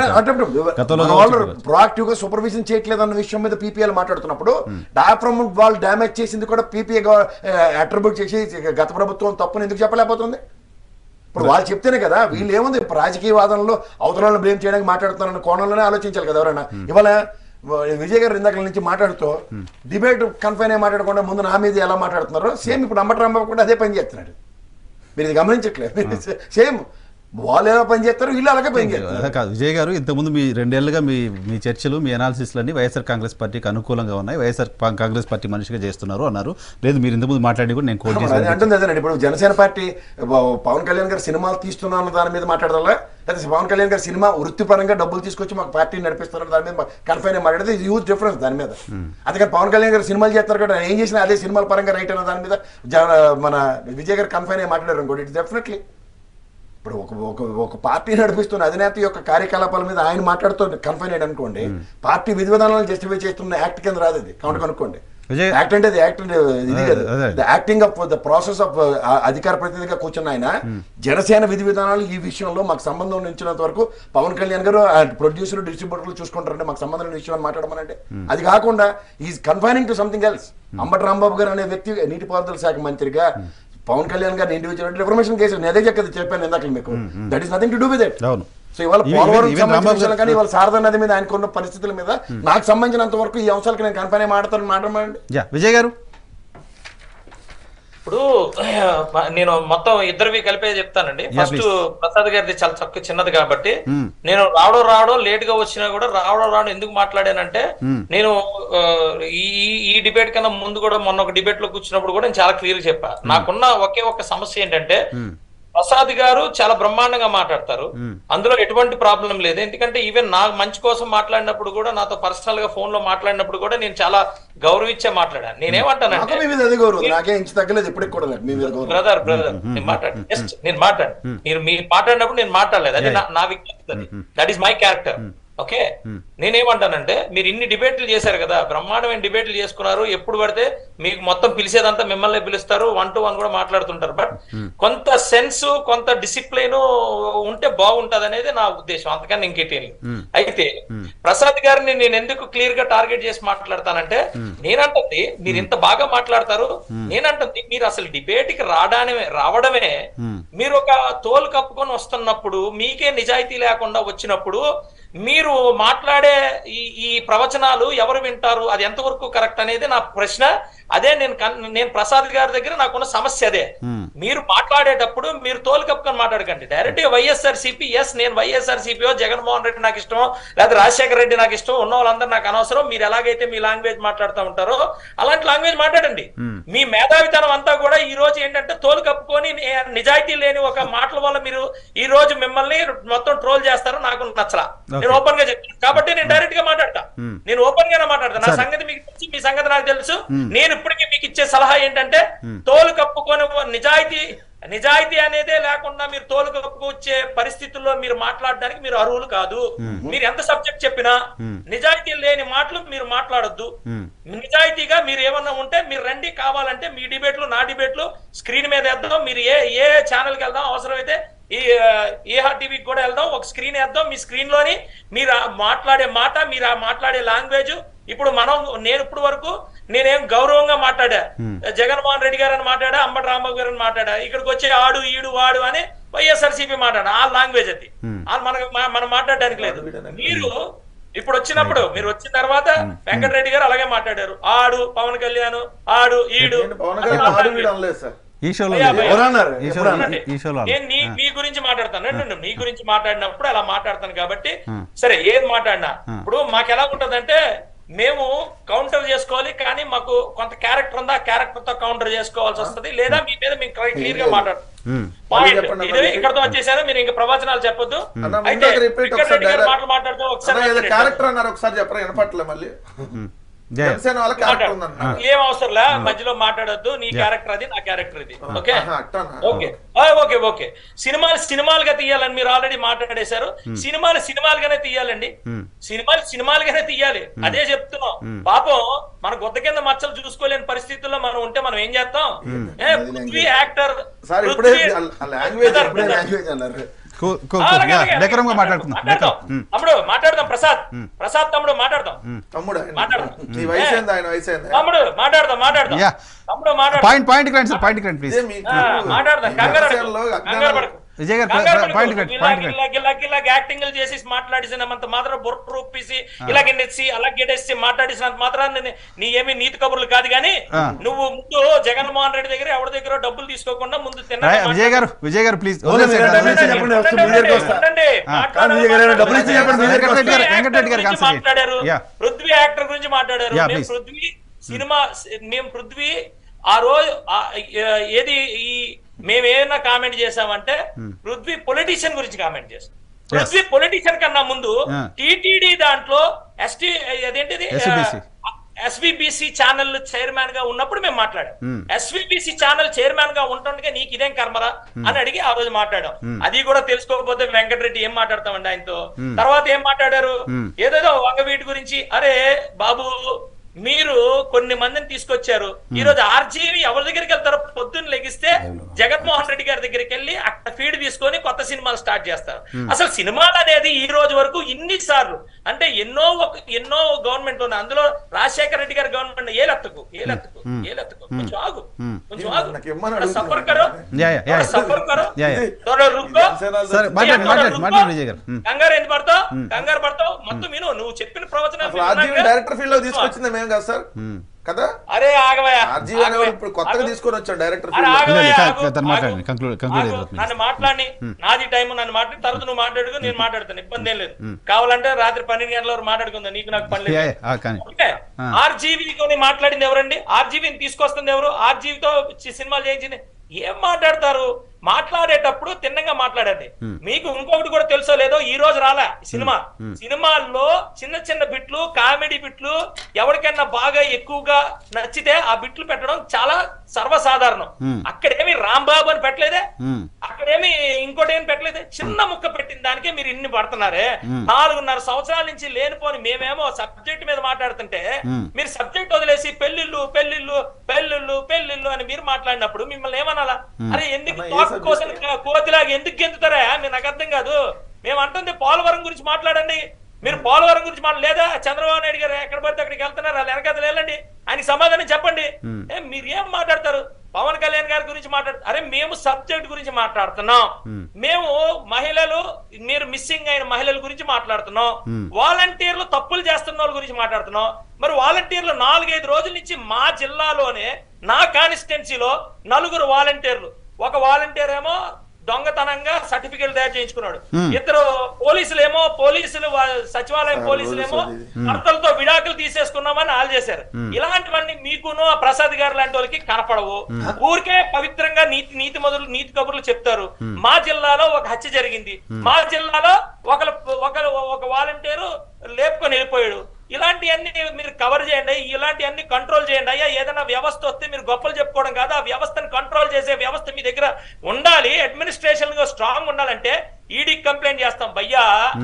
గతంలో వాళ్ళు కావచ్చు. ప్రొయాక్టివ్ గా సూపర్విజన్ చేయట్లేదు అన్న విషయం మీద పీపీఎల్ మాట్లాడుతున్నప్పుడు డయాఫ్రమ్ వాళ్ళు డ్యామేజ్ చేసింది కూడా పీపీఏ అట్రిబ్యూట్ చేసి గత ప్రభుత్వం తప్పుని ఎందుకు చెప్పలేకపోతుంది ఇప్పుడు వాళ్ళు చెప్తేనే కదా వీళ్ళు ఏముంది రాజకీయ వాదనలో అవతలను బ్లేమ్ చేయడానికి మాట్లాడుతున్నారన్న కోణంలోనే ఆలోచించాలి కదా ఎవరైనా ఇవాళ విజయ్ గారు ఇందాక నుంచి మాట్లాడుతూ డిబేట్ కన్ఫైన్ అయ్యి మాట్లాడకుండా ముందు నా మీద ఎలా మాట్లాడుతున్నారో సేమ్ ఇప్పుడు అంబటరాంబాబు కూడా అదే పని చేస్తున్నాడు మీరు ఇది గమనించట్లేదు సేమ్ వాళ్ళు ఎలా పని చేస్తారు వీళ్ళు అలాగే పని చేస్తారు అదే కాదు విజయ్ గారు ఇంతకుముందు మీ రెండేళ్లుగా మీ మీ చర్చలు మీ అనాలిసిస్లన్నీ వైఎస్ఆర్ కాంగ్రెస్ పార్టీకి అనుకూలంగా ఉన్నాయి వైఎస్ఆర్ పా- కాంగ్రెస్ పార్టీ మనిషిగా చేస్తున్నారు అన్నారు లేదు మీరు ఇంతకుముందు మాట్లాడి కూడా నేను కోట్ అది చేశాను అంటుంది అదేనండి ఇప్పుడు జనసేన పార్టీ ప- పవన్ కళ్యాణ్ గారు సినిమాలు తీస్తున్నా అన్న దాని మీద మాట్లాడాలా లేకపోతే పవన్ కళ్యాణ్ గారు సినిమా వృత్తిపరంగా డబ్బులు తీసుకొచ్చి మాకు పార్టీ నడిపిస్తున్నారు దాని మీద కన్ఫైన్ మాట్లాడితే ఇది యూజ్ డిఫరెన్స్ దాని మీద అందుకని పవన్ కళ్యాణ్ గారు సినిమాలు చేస్తారు కదా ఆయన ఏం చేసినా అదే సినిమాల పరంగా రైట్ అన్న దాని మీద జన- మన విజయ్ గారు కన్ఫైన్ అయ్యి మాట్లాడారు అనుకోండి ఇట్స్ డెఫినెట్లీ ఇప్పుడు ఒక ఒక ఒక పార్టీ నడిపిస్తున్న అధినేత యొక్క కార్యకలాపాల మీద ఆయన మాట్లాడుతూ కన్ఫైన్ అయ్యాడు అనుకోండి పార్టీ విధి విధానాలను జస్టిఫై చేస్తున్న యాక్ట్ కింద రాదు అది కౌంట్ కనుక్కోండి విజయ్- యాక్ట్ అంటే అది యాక్ట్ అంటే ఇది అదే, కదా అదే. The acting of the process of అధికార ప్రతినిధిగా కూర్చున్న ఆయన జనసేన విధి విధానాలు ఈ విషయంలో మాకు సంబంధం ఉంచినంత వరకు పవన్ కళ్యాణ్ గారు ప్రొడ్యూసర్ డిస్ట్రిబ్యూటర్లు చూసుకుంటారంటే మాకు సంబంధం లేని విషయం అని మాట్లాడమనంటే అది కాకుండా is confining to something else Ambati Rambabu garu అనే వ్యక్తి నీటిపారుదల శాఖ మంత్రిగా పవన్ కళ్యాణ్ గారిని ఇండివిజువల్ ఇన్ఫర్మేషన్ కేసు నేను అదే చెప్పేది చెప్పాను ఇందాక మీకు that is nothing to do with it అవును సో ఇవాళ ఈవెన్- పోలవరం ఈవెన్ సంబంధించిన రాంబాబు విషయాలు కానీ గారు- ఇవాళ శారదా నది మీద ఆయనకున్న పరిస్థితుల మీద నాకు సంబంధించినంత వరకు ఈ అంశాలకు నేను కన్ఫైన్ మాట్లాడతాను మాట్లాడమండి యా విజయ్ గారు ఇప్పుడు నేను మొత్తం ఇద్దరివి కలిపే చెప్తానండి Yeah, ఫస్ట్ please. ప్రసాద్ గారిది చాలా తక్కువ చిన్నది కాబట్టి Hmm. నేను రావడం రావడం లేట్ గా వచ్చినా కూడా రావడం రావడం ఎందుకు మాట్లాడానంటే నేను ఆ, ఈ ఈ- ఈ డిబేట్ కన్నా ముందు కూడా మొన్న ఒక డిబేట్ లో కూర్చున్నప్పుడు కూడా నేను చాలా క్లియర్ గా చెప్పా నాకున్న ఒకే ఒక సమస్య ఏంటంటే ప్రసాద్ గారు చాలా బ్రహ్మాండంగా మాట్లాడతారు అందులో ఎటువంటి ప్రాబ్లం లేదు ఎందుకంటే ఈవెన్ నా మంచి కోసం మాట్లాడినప్పుడు కూడా నాతో పర్సనల్ గా ఫోన్ లో మాట్లాడినప్పుడు కూడా నేను చాలా గౌరవించే మాట్లాడాను నాకు నేనేమంటానంటే మీ మీద అదే గౌరవం నాకే ఇంచు తగ్గలేదు ఇప్పటికి కూడా నాకు మీ మీద గౌరవం బ్రదర్ బ్రదర్ నేను మాట్లాడు జస్ట్ నేను మాట్లాడు మీరు మీరు మాట్లాడినప్పుడు నేను మాట్లాడలేదు అది నా- నా విజ్ఞప్తి that is my character okay నేనేమంటానంటే మీరు ఇన్ని డిబేట్లు చేశారు కదా బ్రహ్మాండమైన డిబేట్లు చేసుకున్నారు ఎప్పుడు పడితే మీకు మొత్తం పిలిచేదంతా మిమ్మల్ని పిలుస్తారు వన్ టు వన్ కూడా మాట్లాడుతుంటారు బట్ కొంత సెన్స్ కొంత డిసిప్లిన్ ఉంటే బాగుంటది అనేది నా ఉద్దేశం అంతకన్నా ఇంకేటి అయితే ప్రసాద్ గారిని నేను ఎందుకు క్లియర్ గా టార్గెట్ చేసి మాట్లాడతానంటే నేనంటుంది మీరు ఇంత బాగా మాట్లాడతారు నేనంటుంది మీరు అసలు డిబేట్ కి రావడమే రావడమే మీరు ఒక తోలు కప్పుకొని వస్తున్నప్పుడు మీకే నిజాయితీ లేకుండా వచ్చినప్పుడు మీరు మాట్లాడే ఈ ఈ ప్రవచనాలు ఎవరు వింటారు అది ఎంతవరకు కరెక్ట్ అనేది నా ప్రశ్న అదే నేను కన్- నేను ప్రసాద్ గారి దగ్గర నాకున్న సమస్య అదే Hmm. మీరు మాట్లాడేటప్పుడు మీరు తోలు కప్పుకొని మాట్లాడకండి డైరెక్ట్ గా వైఎస్ఆర్ సిపి ఎస్ నేను వైఎస్ఆర్ సిపిఓ జగన్మోహన్ రెడ్డి నాకు ఇష్టం లేదా రాజశేఖర రెడ్డి నాకు ఇష్టం ఉన్న వాళ్ళందరూ నాకు అనవసరం మీరు ఎలాగైతే మీ లాంగ్వేజ్ మాట్లాడుతూ ఉంటారో అలాంటి లాంగ్వేజ్ మాట్లాడండి మీ మేధావితనం అంతా కూడా ఈ రోజు ఏంటంటే తోలు కప్పుకొని నే- నిజాయితీ లేని ఒక మాటల వల్ల మీరు ఈ రోజు మిమ్మల్ని మొత్తం ట్రోల్ చేస్తారు నాకు నచ్చలా నేను ఓపెన్ గా చెప్తాను కాబట్టి నేను డైరెక్ట్ గా మాట్లాడతా నేను ఓపెన్ గానే మాట్లాడతా నా సంగతి మీకు తెలుసు మీ సంగతి నాకు తెలుసు నేను ఇప్పటికీ మీకు ఇచ్చే సలహా ఏంటంటే తోలు కప్పుకొని నిజాయితీ నిజాయితీ అనేదే లేకుండా మీరు తోలు కప్పుకొచ్చే పరిస్థితుల్లో మీరు మాట్లాడడానికి మీరు అర్హులు కాదు మీరు ఎంత సబ్జెక్ట్ చెప్పినా నిజాయితీ లేని మాటలు మీరు మాట్లాడొద్దు నిజాయితీగా మీరు ఏమన్నా ఉంటే మీరు రండి కావాలంటే మీ డిబేట్లు నా డిబేట్లు స్క్రీన్ మీద వేద్దాం మీరు ఏ ఏ ఛానల్కి వెళ్దాం అవసరమైతే ఈ ఏహార్ టీవీకి కూడా వెళ్దాం ఒక స్క్రీన్ వేద్దాం మీ స్క్రీన్ లోని మీరు ఆ మాట్లాడే మాట మీరు ఆ మాట్లాడే లాంగ్వేజ్ ఇప్పుడు మనం నేను ఇప్పుడు వరకు నేనేం గౌరవంగా మాట్లాడా జగన్మోహన్ రెడ్డి గారు అని మాట్లాడా అంబటి రాంబాబు గారు అని మాట్లాడా ఇక్కడికి వచ్చి ఆడు ఈడు వాడు అని వైఎస్ఆర్సీపీ మాట్లాడా ఆ లాంగ్వేజ్ అది ఆ మనకు మా- మనం మాట్లాడడానికి లేదు మీరు ఇప్పుడు వచ్చినప్పుడు మీరు వచ్చిన తర్వాత వెంకటరెడ్డి గారు అలాగే మాట్లాడారు ఆడు పవన్ కళ్యాణ్ ఆడు ఈడు నేను పవన్ కళ్యాణ్ ఆడు వీడు అనలేదు సార్ ఈ షోలో అయ్యా, లేదు. ఎవరన్నారు? ఈ షోలో ఎవరన్నారు? ఈ షోలో నేను నీ మీ గురించి మాట్లాడతాను రెండు మీ గురించి మాట్లాడినప్పుడు అలా మాట్లాడతాను కాబట్టి సరే ఏది మాట్లాడినా ఇప్పుడు మాకు ఎలా ఉంటదంటే మేము కౌంటర్ చేసుకోవాలి కానీ మాకు కొంత క్యారెక్టర్ ఉందా క్యారెక్టర్ తో కౌంటర్ చేసుకోవాల్సి వస్తది లేదా మీ మీద మేము క్లియర్ గా మాట్లాడతాం ఉమ్. పాయింట్ చెప్పండి, ఇది ఇక్కడతో వచ్చేసాను మీరు ఇంకా ప్రవచనాలు చెప్పొద్దు అన్న, అయితే ముందుకు repeat వెంకటరెడ్డి ఒకసారి గారు dialogue. మాటలు మాట్లాడుతూ ఒకసారి అన్న, ఏదో మాట్లాడండి. క్యారెక్టర్ అన్నారు ఒకసారి చెప్పరా వినపట్లే మళ్ళీ ఉమ్. జయ జనసేన వాళ్ళ క్యారెక్టర్ ఉందన్న మాట్లాడు. ఏం అవసరం లే మధ్యలో మాట్లాడొద్దు నీ క్యారెక్టర్ అది నా క్యారెక్టర్ ఇది ఓకే ఆహా, అట్టానా? ఓకే ఆ, ఓకే ఓకే సినిమాలు సినిమాలుగా తీయాలని మీరు ఆల్రెడీ మాట్లాడేశారు సినిమాలు సినిమాలుగానే తీయాలండి సినిమాలు సినిమాలుగానే తీయాలి అదే చెప్తున్నాం పాపం మన గుద్ద కింద మచ్చలు చూసుకోలేని పరిస్థితుల్లో మనం ఉంటే మనం ఏం చేస్తాం ఏ, పృథ్వీ యాక్టర్ సార్ ఇప్పుడే పృథ్వీ- ఆ లాంగ్వేజ్ బ్రదర్, ఇప్పుడే బ్రదర్. లాంగ్వేజ్ అన్నారు కూల్ కూల్ ఆ, కూల్ అలాగే, యా, అలాగే, డెకరంగా అలాగే. మాట్లాడుకుందాం మాట్లాడదాం. డెకరం ఉమ్. తమ్ముడు మాట్లాడదాం ప్రసాద్ ప్రసాద్ తమ్ముడు మాట్లాడదాం తమ్ముడు ఆయన. మాట్లాడదాం. నీ వయసు ఏంది ఆయన వయసు ఏంది తమ్ముడు మాట్లాడదాం మాట్లాడదాం యా. తమ్ముడు మాట్లాడదాం పాయింట్ పాయింట్కి రండి సార్ పాయింట్కి రండి ప్లీజ్ ఇదే మీకు ఆ, మాట్లాడదాం కంగారు పడకు. జనసేనలో కంగారు అజ్ఞానం- పడకు. విజయ్ గారు కంగారు పడకు. పాయింట్ రండి ఇలా పాయింట్ రండి గిల్లా గిల్లా గిల్లా యాక్టింగ్ చేసి మాట్లాడిసినంత మాత్రం బుర్ర రూపేసి ఇలాగే నెచ్చి అలాగే గెడేసి మాట్లాడిసినంత మాత్రాన్ని నీ- నీ ఏమి నీతి కబుర్లు కాదు కానీ ఆ. నువ్వు ముందు జగన్మోహన్ రెడ్డి దగ్గర ఎవరి దగ్గర డబ్బులు తీసుకోకుండా ముందు తిన్నా రాయ్, విజయ్ గారు విజయ్ గారు ప్లీజ్ ఓన్లీ మీరు డబ్బులు ఇచ్చి చెప్పండి, వస్తే మీ దగ్గరికి వస్తా. కాదు, మీ దగ్గర ఏమైనా డబ్బులు ఇచ్చి చెప్పండి, మీ దగ్గరికి వెంకటరెడ్డి గారు పృథ్వీ వెంకటరెడ్డి గారికి యాక్టర్ ఆన్సర్ గురించి మాట్లాడారు యా పృథ్వీ యాక్టర్ గురించి మాట్లాడారు Yeah, మేము please. పృథ్వీ సినిమా మేము పృథ్వీ ఆ రోజు ఆ- ఏ- ఏది ఈ మేము ఏమైనా కామెంట్ చేసామంటే పృథ్వీ పొలిటీషియన్ గురించి కామెంట్ చేసాం పృథ్వీ పొలిటీషియన్ కన్నా ముందు Yeah. టీటీడీ దాంట్లో ఎస్టీ అదేంటిది SVBC. ఎస్విబిసి ఛానల్ చైర్మన్ గా ఉన్నప్పుడు మేము మాట్లాడాం Hmm. ఎస్విబిసి ఛానల్ చైర్మన్ గా ఉంటుండగా నీకు ఇదేం కర్మరా అని అడిగి ఆ రోజు మాట్లాడాం అది కూడా తెలుసుకోకపోతే వెంకటరెడ్డి ఏం మాట్లాడతామండి ఆయనతో తర్వాత ఏం మాట్లాడారు ఏదేదో వంగవీటి గురించి అరే బాబు మీరు కొన్ని మందిని తీసుకొచ్చారు ఈ రోజు ఆర్జీవి ఎవరి దగ్గరికి వెళ్తారో పొద్దున్న లెగిస్తే జగన్మోహన్ రెడ్డి గారి దగ్గరికి వెళ్ళి అక్కడ ఫీడ్ తీసుకొని కొత్త సినిమాలు స్టార్ట్ చేస్తారు అసలు సినిమాలు అనేది ఈ రోజు వరకు ఇన్ని సార్లు అంటే ఎన్నో ఒక ఎన్నో గవర్నమెంట్ ఉన్నాయి అందులో రాజశేఖర రెడ్డి గారి గవర్నమెంట్ ఏలెత్తకు ఏలెత్తకు ఏలెత్తకు కొంచెం ఆగు కొంచెం ఆగు నాకు ఇమ్మని थोड़ा सफर అడుగుతున్నా. करो యా యా యా थोड़ा सफर करो యా యా थोड़ा रुको జనసేనలో సరే మాట్లాడండి మాట్లాడండి మాట్లాడండి విజయ్ గారు ఉమ్. కంగారు ఎందుకు పడతావు కంగారు పడతావు మొత్తం విను నువ్వు చెప్పిన ప్రవచనాలు అసలు ఆర్జీవీ విన్నాక- డైరెక్టర్ ఫీల్డ్ లో తీసుకొచ్చింది మేము కదా సార్ కదా అరే ఆగవయ్యా ఆర్జీవీ అనేవాడు ఇప్పుడు కొత్తగా తీసుకొని వచ్చాడు డైరెక్టర్ అరే ఫీల్డ్ లో ఆగవయ్యా, లేదు, ఆగు, తను మాట్లాడండి, ఆగు. conclude- conclude ఆగు. అయిపోతుంది. నన్ను మాట్లాడి నాది టైం నన్ను మాట్లాడి తర్వాత నువ్వు మాట్లాడుకో నేను మాట్లాడతాను ఇబ్బంది ఏం లేదు కావాలంటే రాత్రి పన్నెండు గంటల వరకు మాట్లాడుకుందాం నీకు నాకు పని యా లేదు యా ఆ, కానీ ఓకే ఆ. ఆర్జీవీతో మాట్లాడింది ఎవరండి ఆర్జీవీని తీసుకొస్తుంది ఎవరు ఆర్జీవీతో సినిమాలు చేయించింది ఏం మాట్లాడతారు మాట్లాడేటప్పుడు తిన్నంగా మాట్లాడండి మీకు ఇంకొకటి కూడా తెలుసో లేదో ఈ రోజు రాలే సినిమా సినిమాల్లో చిన్న చిన్న బిట్లు కామెడీ బిట్లు ఎవరికైనా బాగా ఎక్కువగా నచ్చితే ఆ బిట్లు పెట్టడం చాలా సర్వసాధారణం Hmm. అక్కడేమి రాంబాబు అని పెట్టలేదే ఉమ్. అక్కడేమి ఇంకోటి ఏం పెట్టలేదు చిన్న ముక్క పెట్టిన దానికే మీరు ఇన్ని పడుతున్నారే నాలుగున్నర సంవత్సరాల నుంచి లేనిపోని మేమేమో సబ్జెక్ట్ మీద మాట్లాడుతుంటే Hmm. మీరు సబ్జెక్ట్ వదిలేసి పెళ్లిళ్ళు పెళ్లిళ్ళు పెళ్లిళ్ళు పెళ్లిళ్ళు అని మీరు మాట్లాడినప్పుడు మిమ్మల్ని ఏమనాలా అరే ఎందుకు అన్న, ఏ తోక subject? కోసం కోతిలాగా ఎందుకు గెంతుతారా మీరు నాకు అర్థం కాదు మేము అంటుంది పోలవరం గురించి మాట్లాడండి మీరు పోలవరం గురించి మాట్లా లేదా చంద్రబాబు నాయుడు గారు ఎక్కడ పడితే అక్కడికి వెళ్తున్నారు వాళ్ళు వెనకాల వెళ్ళండి ఆయనకి సమాధానం చెప్పండి ఏ, మీరు ఏం మాట్లాడతారు పవన్ కళ్యాణ్ గారి గురించి మాట్లాడు అరే మేము సబ్జెక్ట్ గురించి మాట్లాడుతున్నాం మేము మహిళలు మీరు మిస్సింగ్ అయిన మహిళల గురించి మాట్లాడుతున్నాం వాలంటీర్లు తప్పులు చేస్తున్న వాళ్ళ గురించి మాట్లాడుతున్నాం మరి వాలంటీర్లు నాలుగైదు రోజుల నుంచి మా జిల్లాలోనే నా కాన్స్టిట్యున్సీలో నలుగురు వాలంటీర్లు ఒక వాలంటీర్ ఏమో దొంగతనంగా సర్టిఫికేట్ తయారు చేయించుకున్నాడు ఇద్దరు పోలీసులు ఏమో పోలీసులు వా- సచివాలయం పోలీసులు ఏమో భర్తలతో విడాకులు తీసేసుకున్నామని ఆల్ చేశారు ఇలాంటివన్నీ మీకును ఆ ప్రసాద్ గారు లాంటి వాళ్ళకి కనపడవు ఊరికే పవిత్రంగా నీతి నీతి మొదలు నీతి కబుర్లు చెప్తారు మా జిల్లాలో ఒక హత్య జరిగింది మా జిల్లాలో ఒకరు ఒకరు ఒక వాలంటీరు లేపుకొని వెళ్ళిపోయాడు ఇలాంటివన్నీ మీరు కవర్ చేయండి ఇలాంటివన్నీ కంట్రోల్ చేయండి అయ్యా ఏదైనా వ్యవస్థ వస్తే మీరు గొప్పలు చెప్పుకోవడం కాదు ఆ వ్యవస్థను కంట్రోల్ చేసే వ్యవస్థ మీ దగ్గర ఉండాలి అడ్మినిస్ట్రేషన్ గా స్ట్రాంగ్ ఉండాలంటే ఈడీకి కంప్లైంట్ చేస్తాం భయ్యా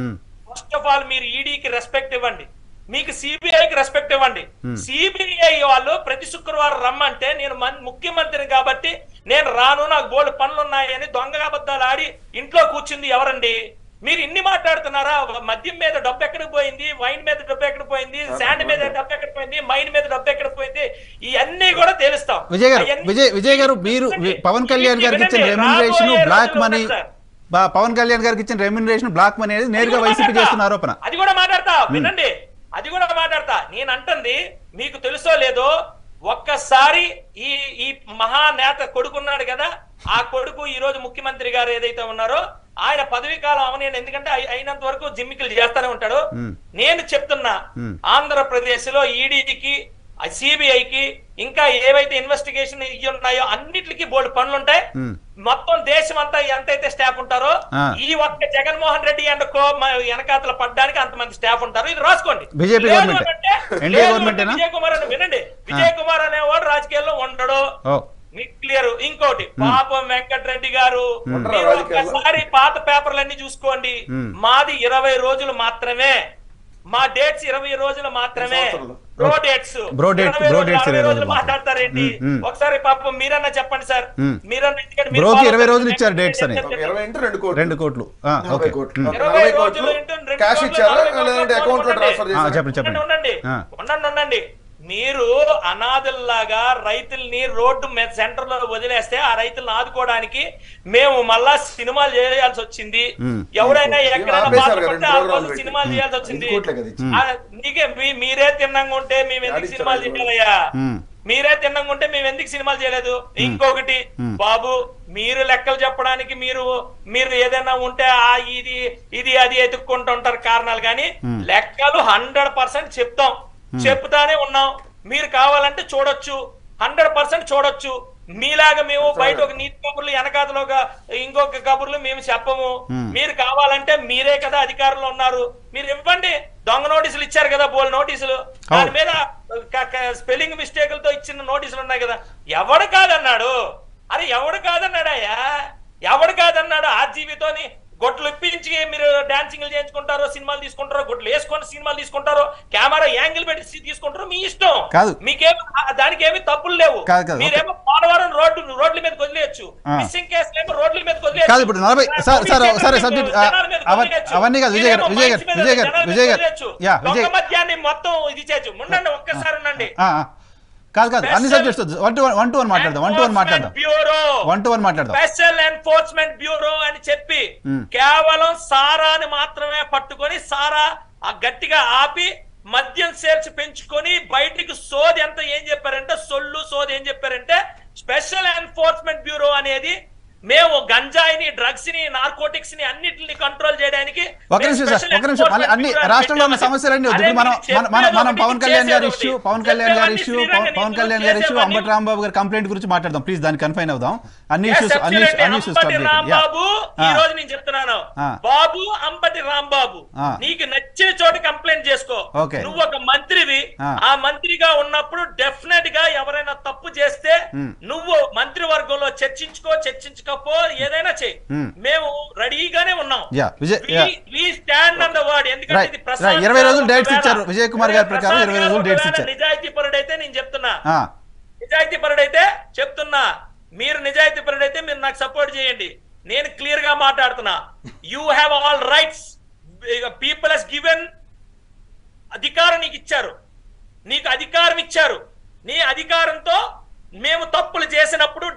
ఫస్ట్ ఆఫ్ ఆల్ మీరు ఈడీకి రెస్పెక్ట్ ఇవ్వండి మీకు సిబిఐకి రెస్పెక్ట్ ఇవ్వండి సిబిఐ వాళ్ళు ప్రతి శుక్రవారం రమ్మంటే నేను మన్- ముఖ్యమంత్రిని కాబట్టి నేను రాను నాకు బోల్డ్ పనులు ఉన్నాయని దొంగ అబద్ధాలు ఆడి ఇంట్లో కూర్చుంది ఎవరండి మీరు ఇన్ని మాట్లాడుతున్నారా మద్యం మీద డబ్బు ఎక్కడికి పోయింది వైన్ మీద డబ్బు ఎక్కడ పోయింది శాండ్ మీద డబ్బు ఎక్కడ పోయింది మైన్ మీద డబ్బు ఎక్కడ పోయింది ఇవన్నీ కూడా తెలుస్తాం విజయ్ గారు అవన్నీ- విజయ్ విజయ్ గారు మీరు వి- పవన్ కళ్యాణ్ గారికి ఇచ్చిన వినండి, రెమ్యునరేషన్ రాబోయే బ్లాక్ రోజుల్లో మనీ ఉన్నాయి సార్. బా- పవన్ కళ్యాణ్ గారికి ఇచ్చిన రెమ్యునరేషన్ బ్లాక్ మనీ అనేది నేరుగా అది కూడా వైసీపీ మాట్లాడతా. చేస్తున్న ఆరోపణ అది కూడా మాట్లాడతా వినండి అది కూడా మాట్లాడతా నేను అంటుంది మీకు తెలుసో లేదో ఒక్కసారి ఈ ఈ మహానేత కొడుకున్నాడు కదా ఆ కొడుకు ఈ రోజు ముఖ్యమంత్రి గారు ఏదైతే ఉన్నారో ఆయన పదవి కాలం అవనేది ఎందుకంటే అయి- అయినంత వరకు జిమ్మికలు చేస్తానే ఉంటాడు నేను చెప్తున్నా ఆంధ్రప్రదేశ్ లో ఈడీకి సిబిఐకి ఇంకా ఏవైతే ఇన్వెస్టిగేషన్ ఇవి ఉన్నాయో అన్నిటికీ బోల్డ్ పనులు ఉంటాయి మొత్తం దేశం అంతా ఎంతైతే స్టాఫ్ ఉంటారో ఆ. ఈ ఒక్క జగన్మోహన్ రెడ్డి అండ్ కో మ- వెనకాతల పడ్డానికి అంతమంది స్టాఫ్ ఉంటారు ఇది రాసుకోండి బీజేపీ లేదు గవర్నమెంట్. అనంటే, ఎన్డీఏ లేదు గవర్నమెంటేనా? అంటే విజయ్ కుమార్ అని వినండి విజయ్ కుమార్ అనేవాడు రాజకీయాల్లో ఉండడు ఓ మీకు క్లియర్ ఇంకోటి పాపం వెంకటరెడ్డి గారు ఉండరా మీరు రాజకీయాల్లో? ఒక్కసారి పాత పేపర్లన్నీ చూసుకోండి మాది ఇరవై రోజులు మాత్రమే మా డేట్స్ ఇరవై రోజులు మాత్రమే సంవత్సరాలు. బ్రో డేట్స్ బ్రో డేట్స్, ఇరవై బ్రో రోజులు, డేట్స్ అరవై ఇరవై రోజులు రోజులు మాట్లాడతారేంటి మ్మ్, మ్మ్. ఒకసారి పాపం మీరన్నా చెప్పండి సార్ మ్మ్. మీరన్నా ఎందుకంటే మీరు బ్రోకి follow ఇరవై రోజులు చేస్తారు. ఇచ్చారు dates అని. ఒక ఇరవై ఇంటూ రెండు కోట్లు రెండు కోట్లు ఆ, నలభై ఓకే కోట్లు. ఉమ్. ఒక ఇరవై నలభై రోజులు కోట్లు ఇంటూ రెండు క్యాష్ కోట్లు, ఇచ్చారా నలభై కోట్లు లేదంటే అకౌంట్ లో ఉండండి. ట్రాన్స్ఫర్ ఆ, చేశారా చెప్పండి చెప్పండి ఉండండి ఆ. ఉండండి ఉండండి మీరు అనాథల్లాగా రైతుల్ని రోడ్డు మీద సెంటర్ లో వదిలేస్తే ఆ రైతులను ఆదుకోవడానికి మేము మళ్ళా సినిమాలు చేయాల్సి వచ్చింది మ్మ్. ఎవరైనా ఏం ఎక్కడైనా ఆపేశారు బాధపడితే కదా, రెండు ఆ ప్రోగ్రాంలు రోజు పెట్టి. సినిమాలు చేయాల్సి ఐదు వచ్చింది కోట్లే కదా ఇచ్చింది. ఆ, నీకే మీ- మీరే తిన్నంగా ఉంటే మేము ఎందుకు యాడిచ్చారు సినిమాలు ఐదు చేయాలయ్యా మ్మ్. మీరే తిన్నంగా ఉంటే మేము ఎందుకు సినిమాలు చేయలేదు ఇంకొకటి బాబు మీరు లెక్కలు చెప్పడానికి మీరు మీరు ఏదైనా ఉంటే ఆ ఇది ఇది అది ఎత్తుక్కుంటూ ఉంటారు కారణాలు కానీ లెక్కలు హండ్రెడ్ పర్సెంట్ చెప్తాం చెప్తానే ఉన్నాం మీరు కావాలంటే చూడొచ్చు హండ్రెడ్ పర్సెంట్ చూడొచ్చు మీలాగా మేము బయట ఒక నీతి కబుర్లు వెనకాతలో ఒక ఇంకొక కబుర్లు మేము చెప్పము మీరు కావాలంటే మీరే కదా అధికారంలో ఉన్నారు మీరు ఇవ్వండి దొంగ నోటీసులు ఇచ్చారు కదా బోల్ నోటీసులు దాని మీద స్పెల్లింగ్ మిస్టేకులతో ఇచ్చిన నోటీసులు ఉన్నాయి కదా ఎవడు కాదన్నాడు అరే ఎవడు కాదన్నాడయ్యా ఎవడు కాదన్నాడు ఆర్జీబీతోని గొడ్లు ఇప్పించి మీరు డాన్సింగ్లు చేయించుకుంటారో సినిమాలు తీసుకుంటారో గొడ్లు వేసుకొని సినిమాలు తీసుకుంటారో కెమెరా యాంగిల్ పెట్టి తీసుకుంటారో మీ ఇష్టం కాదు. మీకేమి దానికి ఏమి తప్పులు లేవు కాదు, కాదు. మీరేమో పోలవరం రోడ్డు రోడ్ల మీద వదిలేయచ్చు ఆ. మిస్సింగ్ కేసులు ఏమో రోడ్ల మీద వదిలేయచ్చు కాదు ఇప్పుడు నలభై సార్ సార్ పోలీస్ సరే స్టేషన్ సబ్జెక్ట్ మీద జనాల మీద అవన్నీ వదిలేయచ్చు. అవన్నీ కాదు విజయ్ గారు మీరేమో విజయ్ గారు మైక్స్ మీద విజయ్ గారు జనాల మీద విజయ్ గారు వదిలేయచ్చు. యా దొంగ విజయ్ మద్యాన్ని మొత్తం ఇది చేయొచ్చు ఉండండి ఒక్కసారి ఉండండి ఆ, ఆ. కాదు కాదు అన్ని Special- subjects one to one to one మాట్లాడదాం వన్ టు వన్ మాట్లాడదాం బ్యూరో వన్ టు వన్ మాట్లాడదాం స్పెషల్ ఎన్ఫోర్స్మెంట్ బ్యూరో అని చెప్పి మ్మ్. కేవలం సారాని మాత్రమే పట్టుకొని సారా ఆ గట్టిగా ఆపి మద్యం సేల్స్ పెంచుకొని బయటికి సోది ఎంత ఏం చెప్పారంటే సొల్లు సోది ఏం చెప్పారంటే స్పెషల్ ఎన్ఫోర్స్మెంట్ బ్యూరో అనేది మేము గంజాయిని డ్రగ్స్ ని నార్కోటిక్స్ ని అన్నిటిని కంట్రోల్ చేయడానికి ఒక మేము నిమిషం సార్ special ఒక నిమిషం అన్ని- అన్ని enforcement bureau రాష్ట్రంలో ఉన్న పెట్టామని. సమస్యలన్నీ వద్దు. అదే ఇప్పుడు మనం మీరు మన- మన- మనం చెప్పేది పవన్ ఒకటి, కళ్యాణ్ గారి చేసేది ఇష్యూ ఒకటి. పవన్ కళ్యాణ్ గారి చెప్పేవన్నీ ఇష్యూ శ్రీరంగ పవన్ నీతులు, కళ్యాణ్ గారి ఇష్యూ చేసేవన్నీ- అంబటి రాంబాబు గారి కంప్లైంట్ గురించి మాట్లాడదాం ప్లీజ్ దాన్ని కన్ఫైన్ అవుదాం అన్ని Yes, ఇష్యూస్ అన్ని absolutely. అన్ని ఇష్యూస్ అంబటి రాంబాబు ఈ రోజు నేను చెప్తున్నాను ఆ. బాబు అంబటి రాంబాబు ఆ. నీకు నచ్చే చోట కంప్లైంట్ చేసుకో Okay. నువ్వు ఒక మంత్రివి ఆ. ఆ మంత్రిగా ఉన్నప్పుడు డెఫినెట్ గా ఎవరైనా తప్పు చేస్తే Hmm. నువ్వు మంత్రివర్గంలో చర్చించుకో చర్చించకపో ఏదైనా చెయ్యి Hmm. మేము రెడీగానే ఉన్నాం ya Vijay ya stand on the word ఎందుకంటే Right, ఇది right. ప్రసాద్ ఇరవై గారు రోజులు dates ఒకవేళ- ఇచ్చారు. విజయ్ కుమార్ గారి ప్రకారం ప్రసాద్ ఇరవై గారు రోజులు dates ఒకవేళ ఇచ్చారు. నిజాయితీ పరుడైతే నేను చెప్తున్నా ఆ, నిజాయితీ పరుడైతే చెప్తున్నా మీరు నిజాయితీ పరుడైతే మీరు నాకు సపోర్ట్ చేయండి నేను క్లియర్ గా మాట్లాడుతున్నా you have all rights people has given అధికారం నీకు ఇచ్చారు నీకు అధికారం ఇచ్చారు నీ అధికారంతో మేము తప్పులు చేసినప్పుడు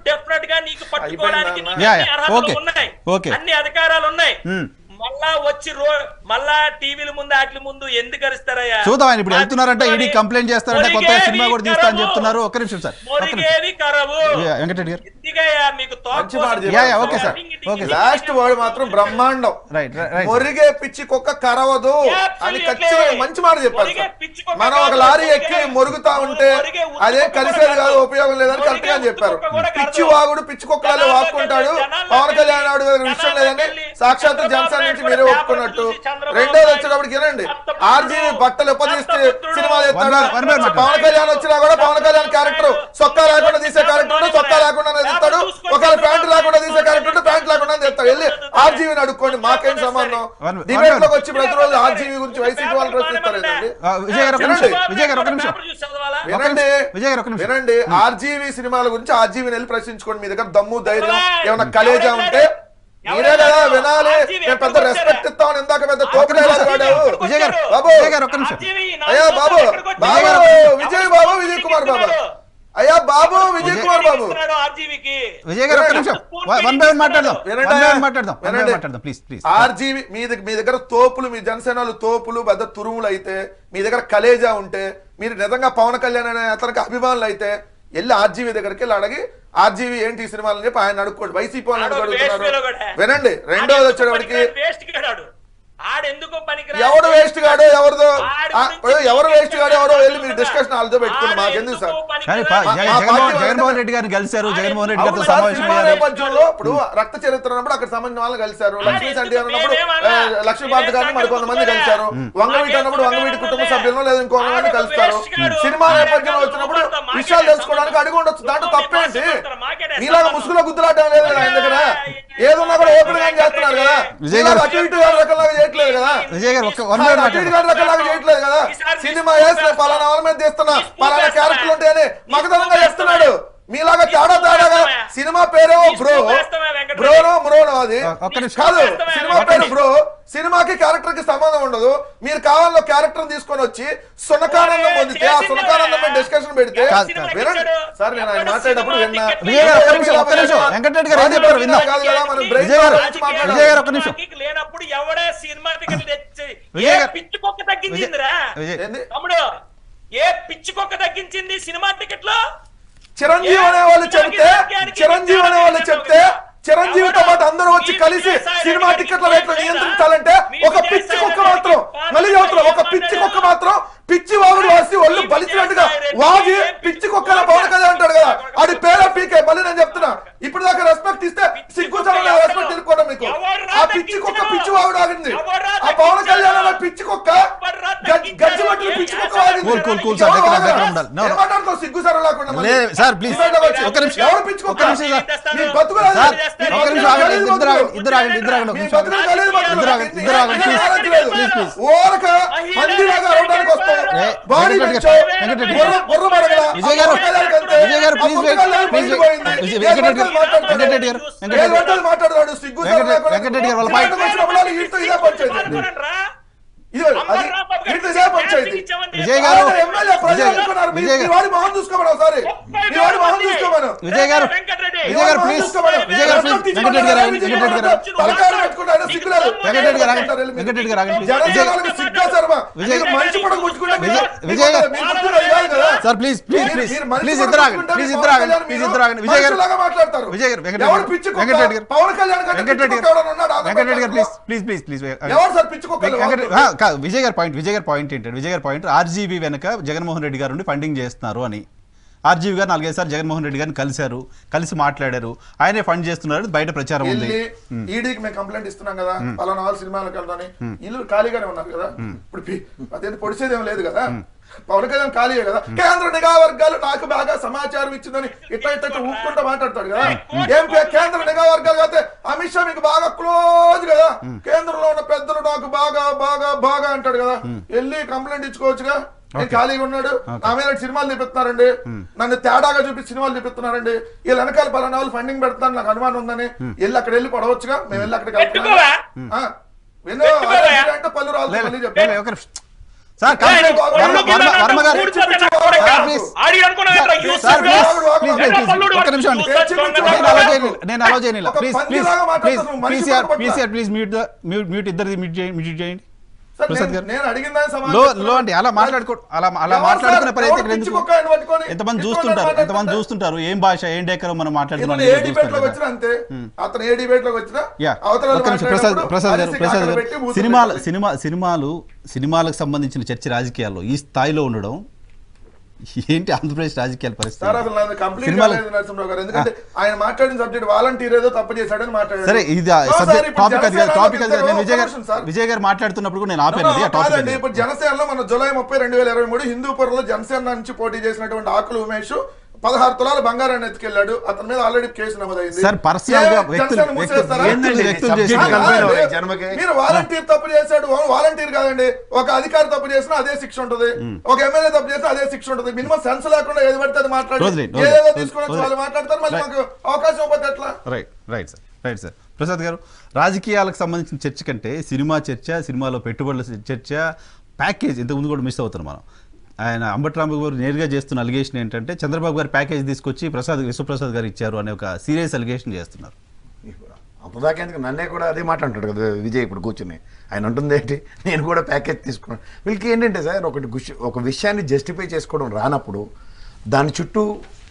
పట్టుకోవడానికి అయిపోయిందన్న. నీకు యా, అన్ని యా. అర్హతలు ఓకే. ఉన్నాయి ఓకే. అన్ని అధికారాలు ఉన్నాయి మ్మ్. మళ్ళా వచ్చి రో మళ్ళా టీవీల ముందు వాటి ముందు ఎందుకు అరుస్తారయ్యా చూద్దాం ఆయన ఇప్పుడు వెళ్తున్నారంటే ఈడీ పట్టుకొని కంప్లైంట్ చేస్తారంటే కొత్త మొరిగేవి సినిమా కూడా తీస్తా అని కరవు. చెప్తున్నారు ఒక్క నిమిషం సార్ ఒక్క నిమిషం మొరిగేవి కరవు యా, వెంకటరెడ్డి గారు ఎందుకయ్యా మీకు తోక మంచి మాట కోసం చెప్పారు. Ya, ya, okay sir. డింగి డింగి ఓకే డింగి లాస్ట్ డింగి వర్డ్ మాత్రం బ్రహ్మాండం రైట్ రైట్ మొరిగే పిచ్చి కుక్క కరవదు అని Absolutely. ఖచ్చితంగా మంచి మాట చెప్పారు మొరిగే సార్. పిచ్చి కుక్క మనం ఒక కాదు, లారీ మొరిగే- ఎక్కి మొరుగుతా ఉంటే మొరిగే ఉత్తి అదే కుక్క కలిసేది కూడా కాదు కాదు. ఉపయోగం లేదని మొరిగే కరెక్ట్ గా ఉత్తి చెప్పారు కుక్క కూడా కాదు. పిచ్చి వాగుడు పిచ్చి కుక్కలలో జనాల్లోకి వాక్కుంటాడు వెళ్ళి, జనాల్లోకి పవన్ కళ్యాణ్ నాయుడు గారి వెళ్ళి, విషయం లేదని జనాల్లోకి సాక్షాత్ వెళ్ళి, జనసేన నుంచి చంద్రబాబు మీరే నాయుడు ఒప్పుకున్నట్టు చూసి చంద్రబాబు రెండోది నాయుడు వచ్చేటప్పటికి వినండి దత్తపుత్రుడు, ఆర్జీవి బట్టలు ఎప్పదీస్తే దత్తపుత్రుడు, సినిమా వన్ చేస్తాడా minute, one minute Pawan Kalyan వచ్చినా కూడా పవన్ కళ్యాణ్ క్యారెక్టర్ సొక్కా లేకుండా తీసే క్యారెక్టర్ ఉంటే సొక్కా లేకుండా తీస్తాడు ఒకవేళ ప్యాంట్ లేకుండా తీసే క్యారెక్టర్ ఉంటే ప్యాంట్ లేకుండా తీస్తాడు వెళ్ళి ఆర్జీవీని అడుక్కోండి మాకేం సంబంధం వన్- వన్ డిబేట్ లోకి మినిట్. వచ్చి ప్రతిరోజు ఆర్జీవీ గురించి వైసీపీ వాళ్ళు ప్రశ్నిస్తారు ఏంటండి ఆ, విజయ్ గారు ఒక నిమిషం విజయ్ గారు ఒక నిమిషం పేపర్ చూసి చదవాలా? వినండి విజయ్ గారు ఒక నిమిషం వినండి ఆర్జీవీ సినిమాల గురించి ఆర్జీవీని వెళ్ళి ప్రశ్నించుకోండి మీ దగ్గర దమ్ము ధైర్యం ఎవరు? ఏమైనా కలేజా ఎవరు ఉంటే ఎవరు? మీరే కదా వినాలి ఆర్జీవీ నేను పెద్ద ఎక్కడికి రెస్పెక్ట్ వచ్చారు? ఇస్తామని ఇందాక పెద్ద తోకడే వాడావు విజయ్ గారు బాబు. విజయ్ గారు ఒక్క నిమిషం ఆర్జీవీ నాలుగు అయ్యా బాబు సంవత్సరాలు ఎక్కడికి బాబు వచ్చారు? విజయ్ బాబు విజయ్ కుమార్ బాబు అయ్యా బాబు విజయ్ కుమార్ బాబు ఇస్తున్నాడు ఆర్జీవీకి విజయ్ గారు ఒక్క నిమిషం వన్ బై వన్ మాట్లాడదాం వినండి. వన్ బై వన్ మాట్లాడదాం వన్ బై వినండి. వన్ మాట్లాడదాం ప్లీజ్ ప్లీజ్ ఆర్జీవి మీ దగ్గర మీ దగ్గర తోపులు మీ జనసేనలు తోపులు పెద్ద తురుములు అయితే మీ దగ్గర కలేజా ఉంటే మీరు నిజంగా పవన్ కళ్యాణ్ అనే అతనికి అభిమానులు అయితే వెళ్ళి ఆర్జీవి దగ్గరికి వెళ్ళి అడిగి ఆర్జీవి ఏంటి ఈ సినిమాలని చెప్పి ఆయన అడుక్కోండి వైసీపీ వాళ్ళని ఆడు ఎందుకు వేస్ట్ అడుగుతున్నారు ఫెలో కూడా. వినండి రెండోది వచ్చేటప్పటికి వేస్ట్ గాడు ఆడెందుకు పనికి ఎవడు వేస్ట్ గాడో ఎవరిదో ఆడి ఆ, గురించి ఎవరు వేస్ట్ గాడో ఎవరో వెళ్ళి మీరు ఆడెందుకు డిస్కషన్ వాళ్ళతో పెట్టుకోండి మాకెందుకు సార్ ఆడెందుకు పనికి కానీ పా- రాదు? జగన్- మా జగన్మోహన్ పార్టీ జగన్మోహన్ రెడ్డి గారిని కలిశారు జగన్మోహన్ రెడ్డి గారితో అవును సార్, సమావేశం సినిమా అయ్యారు నేపథ్యంలో ఇప్పుడు రక్త చరిత్ర అన్నప్పుడు అక్కడ సంబంధించిన వాళ్ళు కలిశారు లక్ష్మీ సంటి అన్నప్పుడు ఆ, లక్ష్మీపార్తి గారిని మరి కొంతమంది కలిశారు వంగవీటి అన్నప్పుడు వంగవీటి కుటుంబ సభ్యులను లేదా ఇంకో మంది కలిస్తారు సినిమా నేపథ్యంలో వచ్చినప్పుడు విషయాలు తెలుసుకోవడానికి అడిగి ఉండొచ్చు దాంట్లో తప్పేంటి మీలాగా ముసుగులో గుద్దులాడడం లేదు కదా ఆయన దగ్గర ఏదున్నా కూడా ఓపెన్ గా చేస్తున్నారు కదా విజయ్ మీలాగా గారు- అటు ఇటు గారి రకంలాగా చేయట్లేదు కదా విజయ్ గారు ఒక్క వన్ బై వన్ అటు ఇటు మాట్లాడదాం గారి రకంలాగా చేయట్లేదు కదా సినిమా వేసిన పలానా వాళ్ళ మీద తీస్తున్నా పలానా క్యారెక్టర్లు ఉంటాయని మగతనంగా చేస్తున్నాడు మీలాగా తేడా తేడాగా సినిమా పేరేమో బ్రో బ్రోనో మ్రోనో అది ఒక్క నిమిషం. కాదు సినిమా ఒక్క పేరు నిమిషం. బ్రో సినిమాకి క్యారెక్టర్ కి సంబంధం ఉండదు మీరు కావాలో క్యారెక్టర్ తీసుకొని వచ్చి సునకానందం పొందితే ఆ సునకానందం మీద డిస్కషన్ పెడితే కాదు, కాదు. వినండి సార్ నేను ఆయన మాట్లాడేటప్పుడు విన్నా విజయ్ గారు, ఒక్క నిమిషం, ఒక్క నిమిషం. వెంకటరెడ్డి గారు ఏం చెప్పారు విందాం. కాదు కదా మనం బ్రెయిన్ విజయ్ గారు, గురించి మాట్లాడాలి. విజయ్ గారు, ఒక్క నిమిషం. లేనప్పుడు ఎవడే సినిమా టికెట్ తెచ్చి విజయ్ ఏ గారు. పిచ్చి కుక్క తగ్గించిందిరా విజయ్ ఏంది? తమ్ముడు ఏ పిచ్చి కుక్క తగ్గించింది సినిమా టికెట్ లో చిరంజీవి అనే వాళ్ళు చెప్తే చిరంజీవి అనే వాళ్ళు చెప్తే చిరంజీవితో పాటు అందరూ వచ్చి కలిసి సినిమా టికెట్ల రేట్లు నియంత్రించాలంటే ఒక పిచ్చి కుక్క మాత్రం మళ్ళీ చెబుతున్నా ఒక పిచ్చి కుక్క మాత్రం పిచ్చి వాగుడు వాసి ఒళ్ళు బలిచినట్టుగా వాగి పిచ్చి కుక్కల పవన్ కళ్యాణ్ అంటాడు కదా అది పేరే పీకే మళ్ళీ నేను చెప్తున్నా ఇప్పుడు దాకా రెస్పెక్ట్ ఇస్తే సిగ్గు రెస్పెక్ట్ తిరుక్కోవడం మీకు ఆ పిచ్చి కుక్క పిచ్చి వాగుడు ఆగింది ఆ పవన్ కళ్యాణ్ అనే పిచ్చి కుక్క గజ్జి- గజ్జి పట్టిన పిచ్చి కుక్క వాగింది కూల్, కూల్, కూల్ సార్, ఎవరు దగ్గర- వాగరా? దగ్గర ఉండాలి. No, no. ఏం మాట్లాడుతావు సిగ్గు సరే లేకుండా మళ్ళీ? లే సార్ ప్లీజ్ డిబేట్లోకి వచ్చి. ఒక్క నిమిషం ఎవరు పిచ్చి కుక్క? ఒక్క నిమిషం సార్ మీ బతుకులు అది. సార్, మీ ఒక్క బతుకులు నిమిషం ఆగండి, గలీజ్ ఇద్దరు ఆగండి, బతుకులు. ఇద్దరు ఆగండి, ఇద్దరు ఆగండి, ఒక్క మీ నిమిషం బతుకులు గలీజ్ బతుకులు. ఇద్దరు ఆగండి, ఇద్దరు ఆగండి, మీ ప్లీజ్. ఆగండి లేదు. Please, please. ఊరక పందిలాగా అరవడానికి వస్తాం. ఏ, బాడీ వెంకటరెడ్డి పెంచో. గారు, వెంకటరెడ్డి గారు. బుర్ర- బుర్ర పడగలా. విజయ్ గారు, ఆ పుస్తకాలకు అంతే. విజయ్ గారు, ఆ ప్లీజ్ వెయిట్, పుస్తకాలు ప్లీజ్ వెయిట్. పోయింది. విజయ్- ఏ వెంకటరెడ్డి గారు, మాట్లాడతాడు? వెంకటరెడ్డి గారు, ఏ వెంకటరెడ్డి గారు. మాటలు మాట్లాడతాడు సిగ్గు వెంకట- లేకుండా. వెంకటరెడ్డి గారు వాళ్ళ చిరాకు వచ్చినప్పుడు వాళ్ళు వీటితో ఇదే పంచాయతీ. ఇది అది వీటితో ఇదే పంచాయతీ. విజయ్ గారు, ఆయన ఎమ్మెల్యే ప్రజలు విజయ్ గారు, అనుకున్నారు. మీ- విజయ్ మీ గారు. వాడి మొహం చూసుకోమను ఒకసారి మీ వాడి మొహం చూసుకోమను విజయ్ గారు విజయ్ గారు ప్లీజ్ విజయ్ గారు ప్లీజ్ వెంకటరెడ్డి గారు ఆగండి, వెంకటరెడ్డి గారు ఆగండి. తలకాయలు పెట్టుకుంటే ఆయన సిగ్గులేదు. వెంకటరెడ్డి గారు ఆగండి, వెంకటరెడ్డి గారు ఆగండి, ప్లీజ్. విజయ్ జనసేనలకు సిగ్గా శర్మ. విజయ్ మీరు మనిషి పడక గుచ్చుకుంటే విజయ్- మీరు- విజయ్ గారు. మీరు గుర్తులు అది కాదు కదా. సార్ ప్లీజ్ ప్లీజ్ మీరు- ప్లీజ్ మీరు మనిషి ప్లీజ్ పడక ఇద్దరు ఆగండి గుచ్చుకుంటే ప్లీజ్ మీరు ఇద్దరు ఆగండి పవన్ ప్లీజ్ కళ్యాణ్ ఇద్దరు ఆగండి విజయ్ గారు మనుషులాగా మాట్లాడతారు విజయ్ గారు, వెంకటరెడ్డి ఎవరు గారు. పిచ్చి కుక్క? వెంకటరెడ్డి గారు. పవన్ కళ్యాణ్ కంటే వెంకటరెడ్డి పిచ్చి గారు. కుక్క ఎవడన్నా ఉన్నాడా? వెంకటరెడ్డి గారు ఆంధ్రప్రదేశ్లో? ప్లీజ్ ప్లీజ్ ప్లీజ్ ప్లీజ్ ఎవరు సార్ పిచ్చి కుక్కలు? వెంకట- ఆ, కాదు విజయ్ గారి పాయింట్ విజయ్ గారి పాయింట్ ఏంటంటే విజయ్ గారి పాయింట్ ఆర్జీబీ వెనక జగన్మోహన్ రెడ్డి గారు నుండి ఫండింగ్ చేస్తున్నారు అని ఆర్జీబీ గారు నాలుగైదు సార్లు జగన్మోహన్ రెడ్డి గారిని కలిశారు కలిసి మాట్లాడారు ఆయనే ఫండ్ చేస్తున్నారు బయట ప్రచారం ఉంది వెళ్ళి ఈడీకి మేము కంప్లైంట్ ఇస్తున్నాం కదా పలానా వాళ్ళ సినిమాలకు వెళ్తాని ఇల్లు ఖాళీగానే ఉన్నారు కదా ఇప్పుడు పి- అదేంటి పొడిసేది ఏం లేదు కదా పవన్ కళ్యాణ్ ఖాళీయే కదా కేంద్ర నిఘా వర్గాలు నాకు బాగా సమాచారం ఇచ్చిందని ఇట్లా ఇట్లా ఇట్లా ఊపుకుంటూ మాట్లాడతాడు కదా ఏం పే- కేంద్ర నిఘా వర్గాలు అయితే అమిత్ షా మీకు బాగా క్లోజ్ కదా కేంద్రంలో ఉన్న పెద్దలు నాకు బాగా బాగా బాగా అంటాడు కదా వెళ్ళి కంప్లైంట్ ఇచ్చుకోవచ్చుగా నేను ఖాళీగా ఉన్నాడు నా మీద సినిమాలు చూపిస్తున్నారండి నన్ను తేడాగా చూపి సినిమాలు చూపిస్తున్నారండి వీళ్ళ వెనకాల పలానా వాళ్ళు ఫండింగ్ పెడతాను నాకు అనుమానం ఉందని వెళ్ళి అక్కడ వెళ్ళి పడవచ్చుగా మేము వెళ్ళి అక్కడికి వెళ్తున్నాం. పెట్టుకోవా? ఆ, విను పెట్టుకోవా? అదే అంటే పళ్ళు రాళ్ళు లే, మళ్ళీ లే, చెప్పాను లే, ఒక నిమిషం. Sir complaint Varma Varma- Varma garu sir, please. ఆడి అనుకున్నా sir, sir, please, please, please, please. ఒక్క నిమిషం అండి. నేను అలో చేయను నేను అలో చేయను ఒక ప్లీజ్ ప్లీజ్ పందిలాగా ప్లీజ్ మాట్లాడుతున్నావు, మనిషి పీసీఆర్ పట్ల. PCR please mute the mute mute ఇద్దరిది మ్యూట్ చేయండి మ్యూట్ చేయండి సార్, ప్రసాద్ నేను- గారు నేను అడిగిన దానికి సమాధానం లో చెప్తున్నాను. లో అండి అలా మాట్లాడుకో అలా అలా ఎవరు మాట్లాడుకునే సార్? ప్రయత్నం ఎవరు ఎందుకు పిచ్చి కుక్క ఆయన పట్టుకొని ఎంతమంది పిచ్చి చూస్తుంటారు కుక్కని ఎంతమంది మాట్లాడుతుంటారు? చూస్తుంటారు ఏం భాష ఏం డేకరం మనం మాట్లాడుతున్నాం ఇతను ఏ అనేది డిబేట్ లోకి చూస్తారు వచ్చినా కదా. అంతే అతను ఏ డిబేట్ లోకి వచ్చినా యా అవతల ఒక్క నిమిషం ప్రసాద్ మాట్లాడినప్పుడు ప్రసాద్ గారు మనిషికి ప్రసాద్ అక్కడ గారు పెట్టి బూతులు సినిమాలు పెట్టాలి. సినిమా సినిమాలు సినిమాలకు సంబంధించిన చర్చ రాజకీయాల్లో ఈ స్థాయిలో ఉండడం ఏంటి ఆంధ్రప్రదేశ్ రాజకీయాల సార్ పరిస్థితి అసలు నాది కంప్లీట్ సినిమాలు- కాలేదు నరసింహరావు గారు ఎందుకంటే ఆయన మాట్లాడిన సబ్జెక్ట్ వాలంటీర్ ఏదో తప్పు చేశాడని మాట్లాడారు సరే ఇది No, sir, సబ్జెక్ట్ ఇప్పుడు టాపిక్ అది కాదు జనసేనలో టాపిక్ అది కాదు నేను ఒక విజయ్ నిమిషం గారు సార్. విజయ్ గారు మాట్లాడుతున్నప్పుడు కూడా నేను ఆపాను No, అది no, ఆ టాపిక్ కాదండి అది. ఇప్పుడు జనసేనలో మన జూలై ముప్పై రెండు వేల ఇరవై మూడు హిందూపురంలో జనసేన నుంచి పోటీ చేసినటువంటి ఆకులు ఉమేష్ పదహారు తులాల బంగారాన్ని ఎత్తుకెళ్లాడు అతని మీద ఆల్రెడీ కేసు నమోదైంది సార్, personal గా ఏ వ్యక్తులు- జనసేన మూసేస్తారా? వ్యక్తులు- ఏందండి ఇది? వ్యక్తులు సబ్జెక్ట్ చేసిన- కన్ఫైన్ ఆ, అవ్వాలి లేదు. జన్మకి. మీరు వాలంటీర్ తప్పు చేశాడు వా- వాలంటీర్ కాదండి ఒక అధికారి తప్పు చేసినా అదే శిక్ష ఉంటుంది ఒక ఎమ్మెల్యే తప్పు చేసినా అదే శిక్ష ఉంటుంది మినిమం సెన్స్ లేకుండా ఏది పడితే అది మాట్లాడి రోజులే, రోజులే, ఏదేదో రోజులే, తీసుకుని వచ్చి రోజులే. వాళ్ళు మాట్లాడతారు మళ్ళీ Right. మాకు అవకాశం ఇవ్వకపోతే ఎట్లా right right sir right sir Prasad గారు రాజకీయాలకు సంబంధించిన చర్చ కంటే సినిమా చర్చ సినిమాలో పెట్టుబడుల చర్చ ప్యాకేజ్ ఇంతకుముందు కూడా మిస్ అవుతున్నాం మనం ఆయన అంబట్రాంబాబు గారు నేరుగా చేస్తున్న అలిగేషన్ ఏంటంటే చంద్రబాబు గారు ప్యాకేజ్ తీసుకొచ్చి ప్రసాద్ విశ్వప్రసాద్ గారు ఇచ్చారు అనే ఒక సీరియస్ అలిగేషన్ చేస్తున్నారు అంతదాకా ఎందుకు నన్నే కూడా అదే మాట అంటాడు కదా విజయ్ ఇప్పుడు కూర్చుని ఆయన అంటుంది ఏంటి నేను కూడా ప్యాకేజ్ తీసుకున్నాను వీళ్ళకి ఏంటంటే సార్ ఒకటి గుష్- ఒక విషయాన్ని జస్టిఫై చేసుకోవడం రానప్పుడు దాని చుట్టూ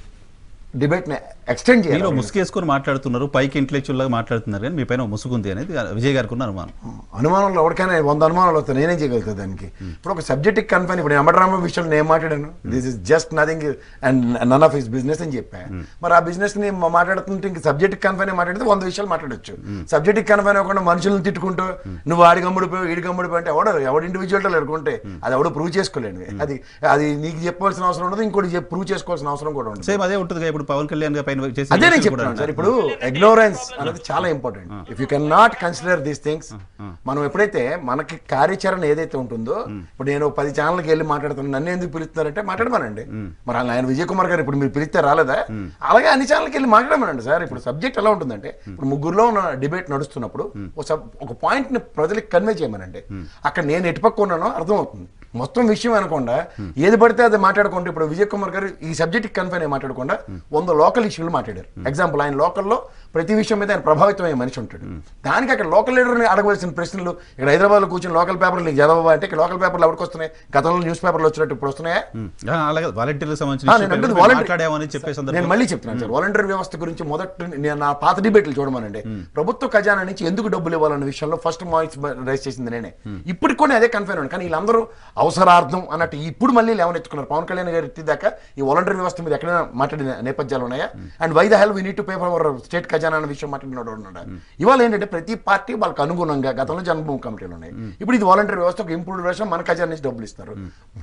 డిబేట్ని ఎక్స్టెండ్ మీరు చేయాలి ముసుగేసుకొని మాట్లాడుతున్నారు పైకి ఇంటలెక్చువల్ లాగా మాట్లాడుతున్నారు కానీ మీ పైన ముసుగుంది అనేది విజయ్ గారికి ఉన్న అనుమానం అనుమానంలో ఎవరికైనా వంద అనుమానాలు వస్తాయి నేనేం చేయగలుగుతా దానికి ఇప్పుడు ఒక సబ్జెక్ట్ కన్ఫైన్ ఇప్పుడు వెంకటరామ విషయంలో నేను మాట్లాడాను this is just nothing and none of his business అని చెప్పాను మరి ఆ బిజినెస్ ని మా- మాట్లాడుతుంటే ఇంక సబ్జెక్ట్ కన్ఫైన్ మాట్లాడితే వంద విషయాలు మాట్లాడొచ్చు సబ్జెక్ట్ కన్ఫైన్ అవ్వకుండా మనుషులను తిట్టుకుంటూ నువ్వు ఆడి గమ్ముడిపోయి ఈడి గమ్ముడిపోయి అంటే ఎవడు ఎవడు ఇండివిజువల్ ఎడుకుంటే అది ఎవడు ప్రూవ్ చేసుకోలేండి అది అది నీకు చెప్పాల్సిన అవసరం ఉండదు ఇంకోటి ప్రూవ్ చేసుకోవాల్సిన అవసరం కూడా ఉండదు సేమ్ అదే ఉంటుంది ఇప్పుడు పవన్ కళ్యాణ్ గారి పైన చేసే అదే నేను వ్యాఖ్యలు కూడా చెప్తున్నాను సార్ ఇప్పుడు ఇగ్నోరెన్స్ అనేది చాలా important if you can not consider these things మనం ఎప్పుడైతే మనకి కార్యాచరణ ఏదైతే ఉంటుందో ఇప్పుడు నేను పది ఛానల్కి వెళ్ళి మాట్లాడుతున్నాను నన్ను ఎందుకు పిలుస్తున్నారంటే మాట్లాడమనండి మరి ఆయన ఆయన విజయ్ కుమార్ గారు ఇప్పుడు మీరు పిలిస్తే రాలేదా అలాగే అన్ని ఛానల్కి వెళ్ళి మాట్లాడమనండి సార్ ఇప్పుడు సబ్జెక్ట్ ఎలా ఉంటుందంటే ఇప్పుడు ముగ్గురులో ఉన్న డిబేట్ నడుస్తున్నప్పుడు ఒక సబ్- ఒక పాయింట్ ని ప్రజలకు కన్వే చేయమనండి అక్కడ నేను ఎటుపక్క ఉన్నానో అర్థమవుతుంది మొత్తం విషయం అనకుండా ఏది పడితే అది మాట్లాడకుండా ఇప్పుడు విజయ్ కుమార్ గారు ఈ సబ్జెక్ట్ కన్ఫైన్ అయ్యి మాట్లాడకుండా వంద లోకల్ ఇష్యూలు మాట్లాడారు ఎగ్జాంపుల్ ఆయన లోకల్లో ప్రతి విషయం మీద ఆయన ప్రభావితం అయ్యే మనిషి ఉంటాడు దానికి అక్కడ లోకల్ లీడర్ని అడగవలసిన ప్రశ్నలు ఇక్కడ హైదరాబాద్లో కూర్చొని లోకల్ పేపర్లు నీకు చదవవా అంటే ఇక్కడ లోకల్ పేపర్లు ఎవరికి వస్తున్నాయి గతంలో న్యూస్ పేపర్లు వచ్చినట్టు ఇప్పుడు వస్తున్నాయా ఆ, అలాగే వాలంటీర్లకు ఆ, సంబంధించిన నేను issue అంటుంది పైన వాలంటీర్ మాట్లాడామని చెప్పే నేను సందర్భం మళ్ళీ చెప్తున్నాను సార్ వాలంటీర్ వ్యవస్థ గురించి మొదటి నేను నా పాత డిబేట్లు చూడమనండి ప్రభుత్వ ఖజానా నుంచి ఎందుకు డబ్బులు ఇవ్వాలన్న విషయంలో ఫస్ట్ వాయిస్ రైస్ చేసింది నేనే ఇప్పటికి కూడా అదే కన్ఫైన్ ఉంది కానీ వీళ్ళందరూ అవసరార్థం అన్నట్టు ఇప్పుడు మళ్ళీ లేవనెత్తుకున్నారు పవన్ కళ్యాణ్ గారి ఎత్తి దాకా ఈ వాలంటీర్ వ్యవస్థ మీద ఎక్కడైనా మాట్లాడిన నేపథ్యాలు ఉన్నాయా and why the hell we need to pay for our state ఖజానా అన్న విషయం మాట్లాడినాడు ఉన్నాడు ఇవాళ ఏంటంటే ప్రతి పార్టీ వాళ్ళకి అనుగుణంగా గతంలో జన్మభూమి కమిటీలు ఉన్నాయి ఇప్పుడు ఇది వాలంటీర్ వ్యవస్థ ఒక ఇంప్రూవ్ వేషన్ మన ఖజానా నుంచి డబ్బులు ఇస్తారు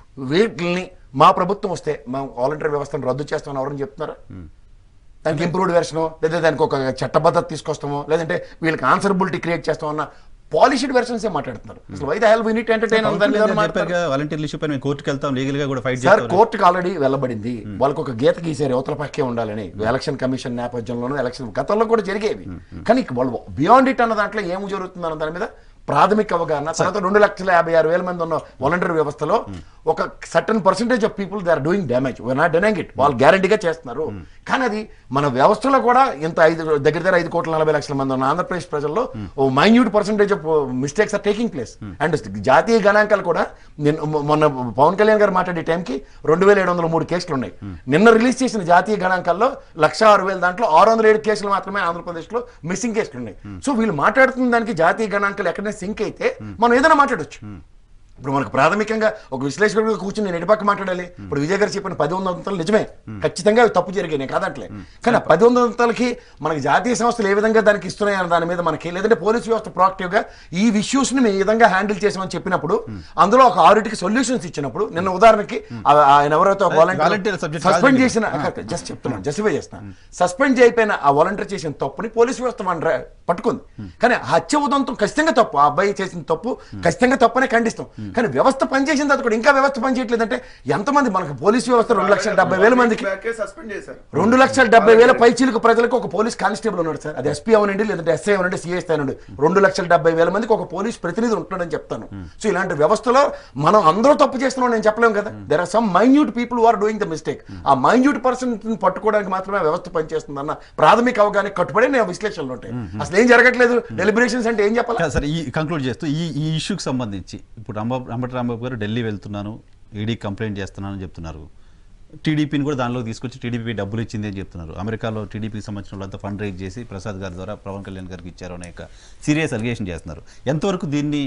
వీటిని మా ప్రభుత్వం వస్తే మా వాలంటీర్ వ్యవస్థను రద్దు చేస్తామని ఎవరైనా చెప్తున్నారా దానికి ఇంప్రూవ్డ్ వెర్షను లేదా దానికి ఒక చట్టబద్ధత తీసుకొస్తామో లేదంటే వీళ్ళకి ఆన్సరబిలిటీ క్రియేట్ చేస్తామన్న పాలిషిడ్ వెర్షన్స్ ఏ మాట్లాడుతున్నారు అసలు why the hell we need entertain Pawan దాని మీద కళ్యాణ్ మాట్లాడతారు. చెప్పారు కదా, వాలంటీర్ల ఇష్యూ పైన మేము కోర్టుకి వెళ్తాం లీగల్ గా కూడా ఫైట్ సార్ చేస్తాం కోర్టుకు ఆల్రెడీ వెళ్ళబడింది వాళ్ళకి ఒక గీత గీసారు యువతల పక్కే ఉండాలని ఎలక్షన్ కమిషన్ నేపథ్యంలోనూ ఎలక్షన్ గతంలో కూడా జరిగేవి కానీ వాళ్ళు బియాండ్ ఇట్ అన్న దాంట్లో ఏం జరుగుతుంది అన్న దాని మీద ప్రాథమిక అవగాహన తర్వాత రెండు లక్షల యాభై ఆరు వేల మంది ఉన్న వాలంటీర్ వ్యవస్థలో ఒక certain percentage of people they are doing damage we are not denying it వాళ్ళు గ్యారంటీగా చేస్తున్నారు కానీ అది మన వ్యవస్థలో కూడా ఇంత ఐదు దగ్గర దగ్గర ఐదు కోట్ల నలభై లక్షల మంది ఉన్న ఆంధ్రప్రదేశ్ ప్రజల్లో ఓ minute percentage of mistakes are taking place and జాతీయ గణాంకాలు కూడా నిన్న మొ- మొన్న పవన్ కళ్యాణ్ గారు మాట్లాడే టైంకి రెండు వేల ఏడు వందల మూడు కేసులు ఉన్నాయి నిన్న రిలీజ్ చేసిన జాతీయ గణాంకాల్లో లక్ష ఆరు వేల దాంట్లో ఆరు వందల ఏడు కేసులు మాత్రమే ఆంధ్రప్రదేశ్లో మిస్సింగ్ కేసులు ఉన్నాయి సో వీళ్ళు మాట్లాడుతున్న దానికి జాతీయ గణాంకాలు ఎక్కడైనా సింక్ అయితే మనం ఏదైనా మాట్లాడొచ్చు ఇప్పుడు మనకు ప్రాథమికంగా ఒక విశ్లేషకుడిగా కూర్చుని నేను ఎటుపక్క మాట్లాడాలి ఇప్పుడు విజయ్ గారు చెప్పిన పది వందల నిజమే ఖచ్చితంగా అవి తప్పు జరిగాయి నేను కాదంటలే కానీ ఆ పది వందలకి మనకి జాతీయ సంస్థలు ఏ విధంగా దానికి ఇస్తున్నాయి అన్న దాని మీద మనకి లేదంటే పోలీస్ వ్యవస్థ proactive గా ఈ ఇష్యూస్ ని మేము ఈ విధంగా హ్యాండిల్ చేసామని చెప్పినప్పుడు అందులో ఒక ఆరుటికి సొల్యూషన్స్ ఇచ్చినప్పుడు నిన్న ఉదాహరణకి ఆ- ఆయన ఎవరైతే Volunteer subject కాదు సస్పెండ్ ఇది. చేసిన జస్ట్ చెప్తున్నాను జస్టిఫై చేస్తున్నాను సస్పెండ్ చేయకపోయిన ఆ వాలంటీర్ చేసిన తప్పుని పోలీస్ వ్యవస్థ మన రా- పట్టుకుంది కానీ హత్య ఉదంతం ఖచ్చితంగా తప్పు ఆ అబ్బాయి చేసిన తప్పు ఖచ్చితంగా తప్పనే ఖండిస్తాం కానీ వ్యవస్థ పనిచేసిన తర్వాత కూడా ఇంకా వ్యవస్థ పనిచేయట్లేదంటే ఎంతమంది మనకు పోలీస్ వ్యవస్థ రెండు లక్షల డెబ్బై వేల మందికి సస్పెండ్ చేశారు రెండు లక్షల డెబ్బై వేల పైచీలకు ప్రజలకు ఒక పోలీస్ కానిస్టేబుల్ ఉన్నాడు సార్ అది ఎస్పీ అవనండి లేదంటే ఎస్ఐ అవనండి సిఐ స్థాయి రెండు లక్షల డెబ్బై వేల మందికి ఒక పోలీస్ ప్రతినిధి ఉంటున్నాడని చెప్తాను సో ఇలాంటి వ్యవస్థలో మనం అందరూ తప్పు చేస్తున్నాం నేను చెప్పలేము కదా there are some minute people are doing the mistake ఆ మైన్యూట్ పర్సన్ పట్టుకోవడానికి మాత్రమే ఆ వ్యవస్థ పనిచేస్తుందన్న ప్రాథమిక అవగాహన కట్టుబడి నేను విశ్లేషణలు ఉంటాయి అసలు ఏం జరగట్లేదు డెలిబరేషన్స్ అంటే ఏం చెప్పాలి కాదు సార్ ఈ కంక్లూడ్ చేస్తూ ఈ ఈ ఇష్యూకి సంబంధించి ఇప్పుడు రాంబాబు రంబటి రాంబాబు గారు ఢిల్లీ వెళ్తున్నాను ఈడీ కంప్లైంట్ చేస్తున్నానని చెప్తున్నారు టీడీపీని కూడా దానిలో తీసుకొచ్చి టీడీపీ డబ్బులు ఇచ్చింది అని చెప్తున్నారు అమెరికాలో టీడీపీకి సంబంధించిన వాళ్ళంతా ఫండ్ రైజ్ చేసి ప్రసాద్ గారి ద్వారా పవన్ కళ్యాణ్ గారికి ఇచ్చారు అనే ఒక సీరియస్ అలిగేషన్ చేస్తున్నారు ఎంతవరకు దీన్ని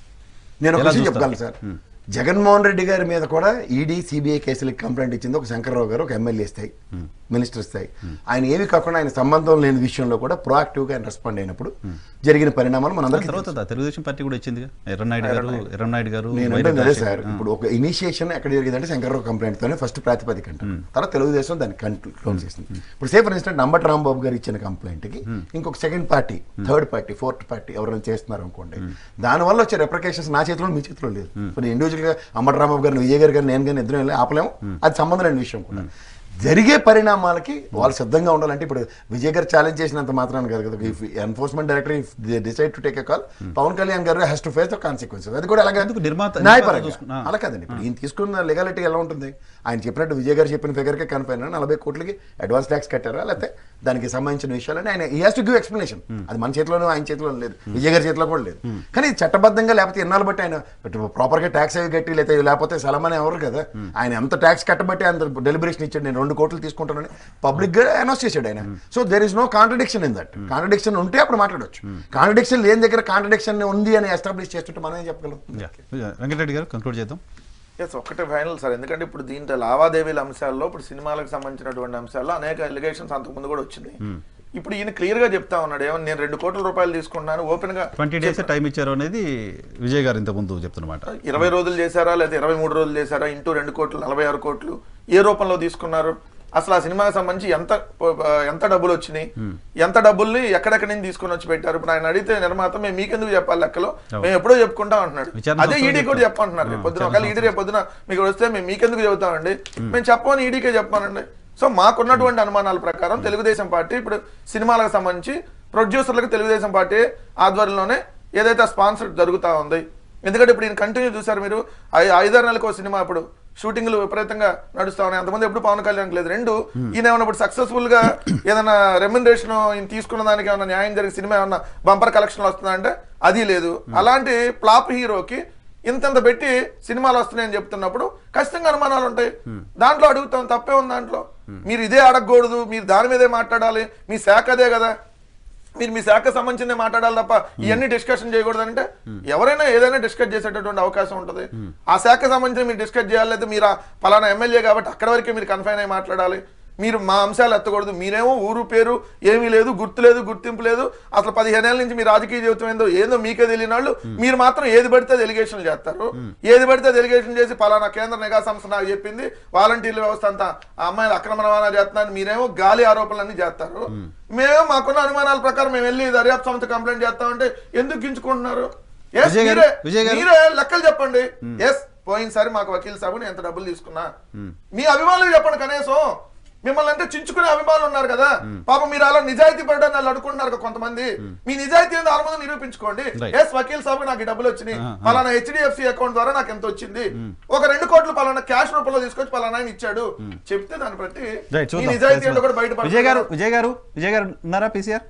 నేను ఒక ఎలా విషయం చూస్తారు? చెప్పగలను సార్ జగన్మోహన్ రెడ్డి గారి మీద కూడా ఈడీ సిబిఐ కేసులకు కంప్లైంట్ ఇచ్చింది ఒక శంకర్రావు గారు ఒక ఎమ్మెల్యే స్థాయి మినిస్టర్ స్థాయి ఆయన ఏమి కాకుండా ఆయన సంబంధం లేని విషయంలో కూడా proactive గా ఆయన రెస్పాండ్ అయినప్పుడు జరిగిన పరిణామాలు మనందరికీ తర్వాత దా- తెలుగుదేశం పార్టీ కూడా ఇచ్చింది ఎర్రనాయుడు గారు ఎర్రనాయుడు గారు నేను వైరి అంటే అదే రాజశేఖర్. సార్ ఇప్పుడు ఒక ఇనిషియేషన్ ఎక్కడ జరిగిందంటే శంకర్రావు కంప్లైంట్ తోనే ఫస్ట్ ప్రాతిపదిక అంటారు తర్వాత తెలుగుదేశం దాన్ని క్లోజ్ చేసింది ఇప్పుడు సే ఫర్ ఇన్స్టెంట్ నంబట్ రాంబాబు గారు ఇచ్చిన కంప్లైంట్ కి ఇంకొక second party third party fourth party ఎవరైనా చేస్తున్నారు అనుకోండి దానివల్ల వచ్చే రెప్రికేషన్స్ నా చేతిలో మీ చేతిలో లేదు ఇప్పుడు ఇండివిజువల్ గా అంబట్ రాంబాబు గారిని విజయ్ గారు కానీ నేను కానీ ఇద్దరు వెళ్ళి ఆపలేము అది సంబంధం లేని విషయం కూడా జరిగే పరిణామాలకి వాళ్ళు సిద్ధంగా ఉండాలంటే ఇప్పుడు విజయ్ గారు ఛాలెంజ్ చేసినంత మాత్రాన్ని కాదు కదా if enforcement director if decide to take a call Pawan Kalyan గారు has to face the consequences అది కూడా అలాగే ఎందుకు నిర్మాత- న్యాయపరంగా నిర్మాత చూసుకున్నా- అలా కాదండి ఇప్పుడు ఈయన తీసుకున్న లెగాలిటీ ఎలా ఉంటుంది ఆయన చెప్పినట్టు విజయ్ గారు చెప్పిన ఫిగర్కే కనిపోయినా నలభై కోట్లకి అడ్వాన్స్ ట్యాక్స్ కట్టారా లేకపోతే దానికి సంబంధించిన విషయాలని ఆయన ఈ హాస్ టు గివ్ ఎక్స్ప్లెనేషన్ అది మన చేతిలోనూ ఆయన చేతిలో లేదు విజయ్ గారి చేతిలో కూడా లేదు కానీ ఇది చట్టబద్ధంగా లేకపోతే ఎన్నాళ్ళు బట్టి ఆయన ప్రాపర్గా ట్యాక్స్ అవి కట్టి లేకపోతే లేకపోతే సలమని ఎవరు కదా ఆయన ఎంత ట్యాక్స్ కట్టబట్టి అంత డెలిబరేషన్ ఇచ్చాడు నేను రెండు కోట్లు తీసుకుంటానని పబ్లిక్ గా అనౌన్స్ చేశాడు ఆయన so there is no contradiction in that contradiction ఉంటే అప్పుడు మాట్లాడొచ్చు కాంట్రడిక్షన్ లేని దగ్గర కాంట్రడిక్షన్ ఉంది అని ఎస్టాబ్లిష్ చేస్తుంటే మనం ఏం చెప్పగలం యా. వెంకటరెడ్డి గారు కంక్లూడ్ చేద్దాం ఎస్ ఒక్కటే ఫైనల్ సార్ ఎందుకంటే ఇప్పుడు దీంట్లో లావాదేవీల అంశాల్లో ఇప్పుడు సినిమాలకు సంబంధించినటువంటి అంశాల్లో అనేక ఎలిగేషన్స్ అంతకుముందు కూడా వచ్చింది ఇప్పుడు ఈయన క్లియర్ గా చెప్తా ఉన్నాడు ఏమని నేను రెండు కోట్ల రూపాయలు తీసుకున్నాను ఓపెన్ గా ట్వంటీ డేస్ టైం ఇచ్చారు అనేది విజయ్ గారు ఇంత ముందు చెప్తున్నమాట ఇరవై రోజులు చేశారా లేదా ఇరవై మూడు రోజులు చేశారా ఇంటూ రెండు కోట్లు నలభై ఆరు కోట్లు ఏ రూపంలో తీసుకున్నారు అసలు ఆ సినిమాకి సంబంధించి ఎంత ఎంత డబ్బులు వచ్చినాయి ఎంత డబ్బుల్ని ఎక్కడెక్కడి నుంచి తీసుకొని వచ్చి పెట్టారు ఇప్పుడు ఆయన అడిగితే నిర్మాత మేము మీకెందుకు చెప్పాలి లెక్కలో మేము ఎప్పుడో చెప్పుకుంటాం అంటున్నాడు విచారణ అదే సంస్థలు ఈడీ కూడా చెప్పంటున్నారు రేపు పొద్దున ఒకవేళ ఈడీ రేపు పొద్దున మీకు వస్తే మేము మీకెందుకు చెబుతామండి మేము చెప్పమని ఈడీకే చెప్పానండి సో మాకున్నటువంటి అనుమానాల ప్రకారం తెలుగుదేశం పార్టీ ఇప్పుడు సినిమాలకు సంబంధించి ప్రొడ్యూసర్లకు తెలుగుదేశం పార్టీ ఆధ్వర్యంలోనే ఏదైతే స్పాన్సర్ జరుగుతా ఉంది ఎందుకంటే ఇప్పుడు ఈయన కంటిన్యూ చూసారు మీరు ఐ- ఐదారు నెలలకు ఒక సినిమా ఇప్పుడు షూటింగ్లు విపరీతంగా నడుస్తా ఉన్నాయి అంతమంది ఎప్పుడు పవన్ కళ్యాణ్ లేదు రెండు ఈయన ఏమన్నా ఇప్పుడు సక్సెస్ఫుల్ గా ఏదైనా రెమ్యునరేషన్ ఈయన తీసుకున్న దానికి ఏమన్నా న్యాయం జరిగి సినిమా ఏమన్నా బంపర్ కలెక్షన్ వస్తుందా అంటే అది లేదు అలాంటి ఫ్లాప్ హీరోకి ఇంతంత పెట్టి సినిమాలు వస్తున్నాయని చెప్తున్నప్పుడు ఖచ్చితంగా అనుమానాలు ఉంటాయి దాంట్లో అడుగుతాం తప్పే ఉంది దాంట్లో మీరు ఇదే అడగకూడదు మీరు దాని మీదే మాట్లాడాలి మీ శాఖ అదే కదా మీరు మీ శాఖ సంబంధించిందే మాట్లాడాలి తప్ప ఇవన్నీ డిస్కషన్ చేయకూడదు అంటే ఎవరైనా ఏదైనా డిస్కస్ చేసేటటువంటి అవకాశం ఉంటుంది ఆ శాఖ సంబంధించి మీరు డిస్కస్ చేయాలి లేదా మీరు ఆ పలానా ఎమ్మెల్యే కాబట్టి అక్కడ వరకే మీరు కన్ఫైన్ అయి మాట్లాడాలి మీరు మా అంశాలు ఎత్తకూడదు మీరేమో ఊరు పేరు ఏమీ లేదు గుర్తు లేదు గుర్తింపు లేదు అసలు పదిహేను ఏళ్ళ నుంచి మీ రాజకీయ జీవితం ఏందో ఏందో మీకే తెలియని వాళ్ళు మీరు మాత్రం ఏది పడితే ఎలిగేషన్ చేస్తారు ఏది పడితే ఎలిగేషన్ చేసి పలానా కేంద్ర నిఘా సంస్థ నాకు చెప్పింది వాలంటీర్ల వ్యవస్థ అంతా ఆ అమ్మాయిలు అక్రమ రవాణా చేస్తున్నారు మీరేమో గాలి ఆరోపణలన్నీ చేస్తారు మేము మాకున్న అనుమానాల ప్రకారం మేము వెళ్ళి దర్యాప్తు సంస్థ కంప్లైంట్ చేస్తామంటే ఎందుకు గించుకుంటున్నారు Yes, విజయ్ గారు, మీరే విజయ్ గారు. మీరే లెక్కలు చెప్పండి ఎస్ పోయినసారి మాకు వకీల్ సాబు నేను ఎంత డబ్బులు తీసుకున్నా మీ అభిమానులు చెప్పండి కనీసం మిమ్మల్ని అంటే చించుకునే అభిమానులు ఉన్నారు కదా పాపం మీరు అలా నిజాయితీ పడ్డాన్ని వాళ్ళు అడుకుంటున్నారు కదా కొంతమంది మీ నిజాయితీ ఏందో వాళ్ళ ముందు నిరూపించుకోండి Right. ఎస్ వకీల్ సాబు నాకు ఈ డబ్బులు వచ్చినాయి పలానా హెచ్డిఎఫ్సి అకౌంట్ ద్వారా నాకు ఎంత వచ్చింది ఒక రెండు కోట్లు పలానా క్యాష్ రూపంలో తీసుకొచ్చి పలానా ఆయన ఇచ్చాడు చెప్తే దాన్ని బట్టి రైట్ మీ చూద్దాం నిజాయితీ ఏంటో కూడా బయట విజయ్ గారు విజయ్ గారు విజయ్ గారు ఉన్నారా పీసీఆర్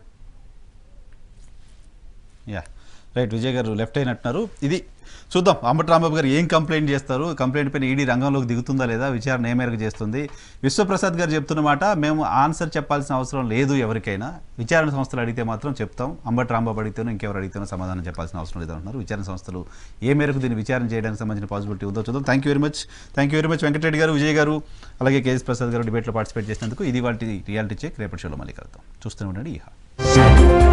యా రైట్ విజయ్ గారు లెఫ్ట్ అయినట్టున్నారు ఇది చూద్దాం అంబటి రాంబాబు గారు ఏం కంప్లైంట్ చేస్తారు కంప్లైంట్ పైన ఈడీ రంగంలోకి దిగుతుందా లేదా విచారణ ఏ మేరకు చేస్తుంది విశ్వప్రసాద్ గారు చెప్తున్న మాట మేము ఆన్సర్ చెప్పాల్సిన అవసరం లేదు ఎవరికైనా విచారణ సంస్థలు అడిగితే మాత్రం చెప్తాం అంబటి రాంబాబు అడిగితేనో ఇంకెవరు అడిగితేనో సమాధానం చెప్పాల్సిన అవసరం లేదంటున్నారు విచారణ సంస్థలు ఏ మేరకు దీన్ని విచారణ చేయడానికి సంబంధించిన పాసిబిలిటీ ఉందో చూద్దాం thank you very much thank you very much Venkata Reddy garu Vijay గారు అలాగే కేఎస్ ప్రసాద్ గారు డిబేట్లో పార్టిసిపేట్ చేసినందుకు ఇది వాళ్ళ రియాలిటీ చెక్ రేపటి షోలో మళ్ళీ కలుద్దాం చూస్తూనే ఉండండి ఈహా